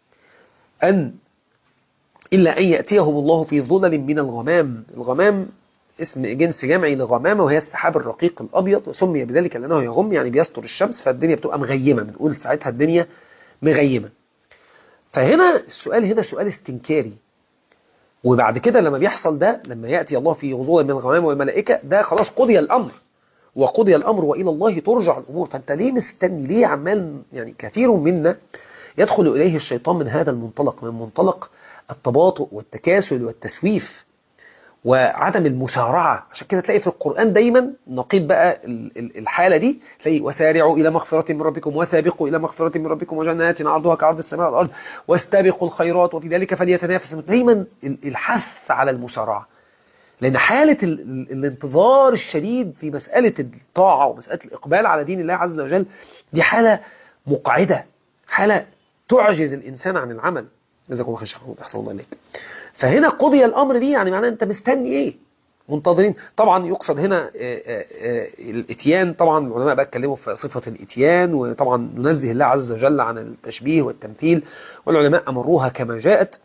أن إلا أن يأتيهم الله في ظلل من الغمام الغمام اسم جنس جمعي لغمامة وهي السحاب الرقيق الأبيض وسمي بذلك لأنه يغم يعني بيستر الشمس فالدنيا بتبقى مغيمة بنقول ساعتها الدنيا مغيمة فهنا السؤال هنا سؤال استنكاري وبعد كده لما بيحصل ده لما يأتي الله في غضوة من الغمام والملائكة ده خلاص قضي الأمر وقضي الأمر وإلى الله ترجع الأمور فأنت ليه مستني ليه عمال يعني كثير منا يدخل إليه الشيطان من هذا المنطلق من منطلق التباطؤ والتكاسل والتسويف وعدم المسارعة عشان كده تلاقي في القرآن دايما نقيب بقى الحالة دي تلاقي وسارعوا إلى مغفرة من ربكم وسابقوا إلى مغفرة من ربكم وجنات عرضها كعرض السماء والأرض واستبقوا الخيرات وفي ذلك فليتنافس دايما الحث على المسارعة لأن حالة الانتظار الشديد في مسألة الطاعة ومسألة الإقبال على دين الله عز وجل دي حالة مقعدة حالة تعجز الإنسان عن العمل جزاكم الله خير أحسن الله إليك فهنا قضي الأمر دي يعني معناه أنت مستني إيه منتظرين طبعا يقصد هنا الاتيان طبعا العلماء بقى اتكلموا في صفة الاتيان وطبعا ننزه الله عز وجل عن التشبيه والتمثيل والعلماء أمروها كما جاءت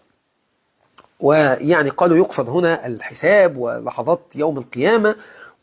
ويعني قالوا يقصد هنا الحساب ولحظات يوم القيامة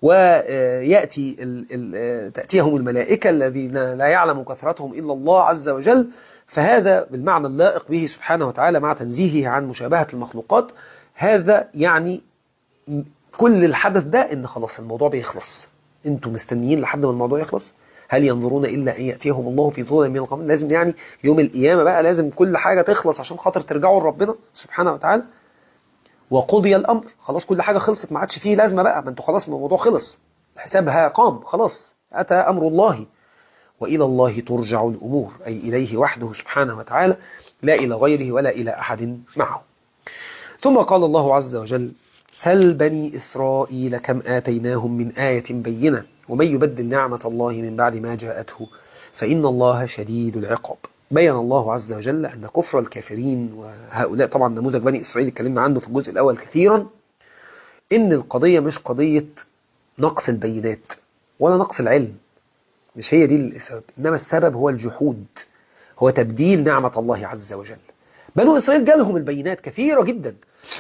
ويأتي تأتيهم الملائكة الذين لا يعلم كثرتهم إلا الله عز وجل فهذا بالمعنى اللائق به سبحانه وتعالى مع تنزيهه عن مشابهة المخلوقات هذا يعني كل الحدث ده ان خلاص الموضوع بيخلص انتوا مستنيين لحد ما الموضوع يخلص هل ينظرون الا ان ياتيهم الله في ظلم من الغمام لازم يعني يوم القيامه بقى لازم كل حاجه تخلص عشان خاطر ترجعوا لربنا سبحانه وتعالى وقضي الامر خلاص كل حاجه خلصت ما عادش فيه لازمه بقى ما انتوا خلاص الموضوع خلص حسابها قام خلاص اتى امر الله وإلى الله ترجع الأمور أي إليه وحده سبحانه وتعالى لا إلى غيره ولا إلى أحد معه ثم قال الله عز وجل هل بني إسرائيل كم آتيناهم من آية بينة ومن يبدل نعمة الله من بعد ما جاءته فإن الله شديد العقاب بين الله عز وجل أن كفر الكافرين وهؤلاء طبعا نموذج بني إسرائيل اتكلمنا عنه في الجزء الأول كثيرا إن القضية مش قضية نقص البينات ولا نقص العلم مش هي دي السبب إنما السبب هو الجحود هو تبديل نعمة الله عز وجل بنو إسرائيل جالهم البينات كثيرة جدا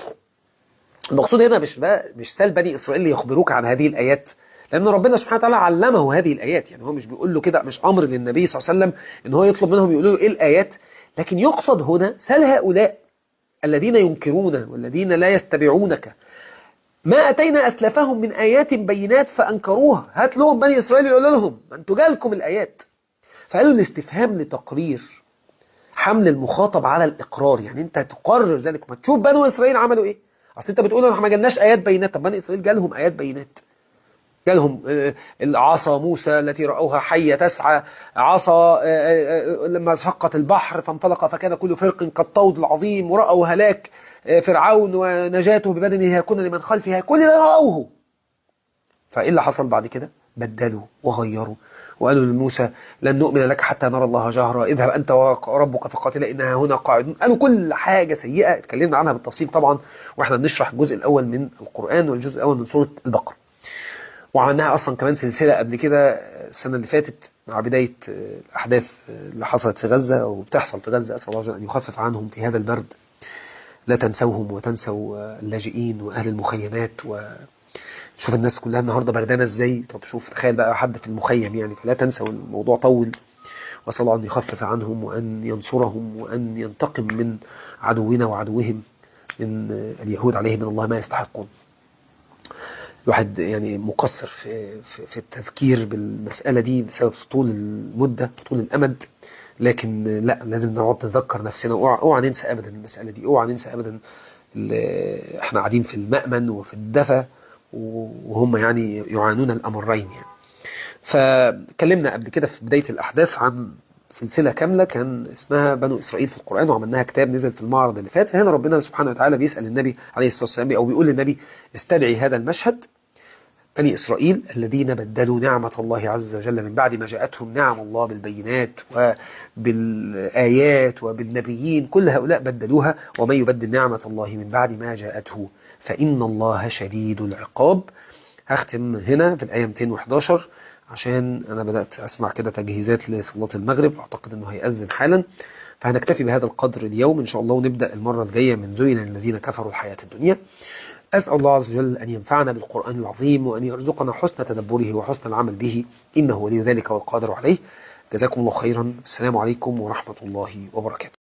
المقصود هنا مش مش سال بني إسرائيل يخبروك عن هذه الآيات لأن ربنا سبحانه وتعالى علمه هذه الآيات يعني هو مش بيقول له كده مش أمر للنبي صلى الله عليه وسلم إن هو يطلب منهم يقولوا له إيه الآيات لكن يقصد هنا سال هؤلاء الذين ينكرون والذين لا يستبعونك ما أتينا أسلفهم من آيات بينات فأنكروها هات لهم بني إسرائيل يقول لهم ما أنتوا جالكم الآيات فقالوا الاستفهام لتقرير حمل المخاطب على الإقرار يعني أنت تقرر ذلك ما تشوف بنو إسرائيل عملوا إيه أصل أنت بتقول احنا ما جالناش آيات بينات طب بني إسرائيل جالهم آيات بينات جالهم العصا موسى التي رأوها حية تسعى عصا لما شقت البحر فانطلق فكان كل فرق كالطود العظيم ورأوا هلاك فرعون ونجاته ببدنه يكون لمن خلفها كل ده رأوه فإيه اللي حصل بعد كده بدلوا وغيروا وقالوا لموسى لن نؤمن لك حتى نرى الله جهرا اذهب أنت وربك فقاتلا إنها هنا قاعدون قالوا كل حاجة سيئة اتكلمنا عنها بالتفصيل طبعا واحنا بنشرح الجزء الأول من القرآن والجزء الأول من سورة البقرة وعملناها أصلا كمان سلسلة قبل كده السنة اللي فاتت مع بداية الأحداث اللي حصلت في غزة وبتحصل في غزة أسأل الله أن يخفف عنهم في هذا البرد لا تنسوهم وتنسوا اللاجئين وأهل المخيمات و شوف الناس كلها النهارده بردانه ازاي طب شوف تخيل بقى حد في المخيم يعني فلا تنسوا الموضوع طول واسال الله ان يخفف عنهم وان ينصرهم وان ينتقم من عدونا وعدوهم من اليهود عليهم من الله ما يستحقون الواحد يعني مقصر في, في, في التذكير بالمسألة دي بسبب طول المدة طول الأمد لكن لا لازم نقعد نذكر نفسنا اوعى اوعى ننسى ابدا المسألة دي اوعى ننسى ابدا احنا قاعدين في المأمن وفي الدفا وهم يعني يعانون الأمرين يعني فكلمنا قبل كده في بداية الأحداث عن سلسلة كاملة كان اسمها بنو إسرائيل في القرآن وعملناها كتاب نزل في المعرض اللي فات فهنا ربنا سبحانه وتعالى بيسأل النبي عليه الصلاة والسلام أو بيقول للنبي استدعي هذا المشهد بني إسرائيل الذين بدلوا نعمة الله عز وجل من بعد ما جاءتهم نعم الله بالبينات وبالآيات وبالنبيين كل هؤلاء بدلوها ومن يبدل نعمة الله من بعد ما جاءته فإن الله شديد العقاب هختم هنا في الآية 211 عشان أنا بدأت أسمع كده تجهيزات لصلاة المغرب أعتقد أنه هيأذن حالا فهنكتفي بهذا القدر اليوم إن شاء الله ونبدأ المرة الجاية من زين الذين كفروا الحياة الدنيا أسأل الله عز وجل أن ينفعنا بالقرآن العظيم وأن يرزقنا حسن تدبره وحسن العمل به إنه ولي ذلك والقادر عليه جزاكم الله خيرا السلام عليكم ورحمة الله وبركاته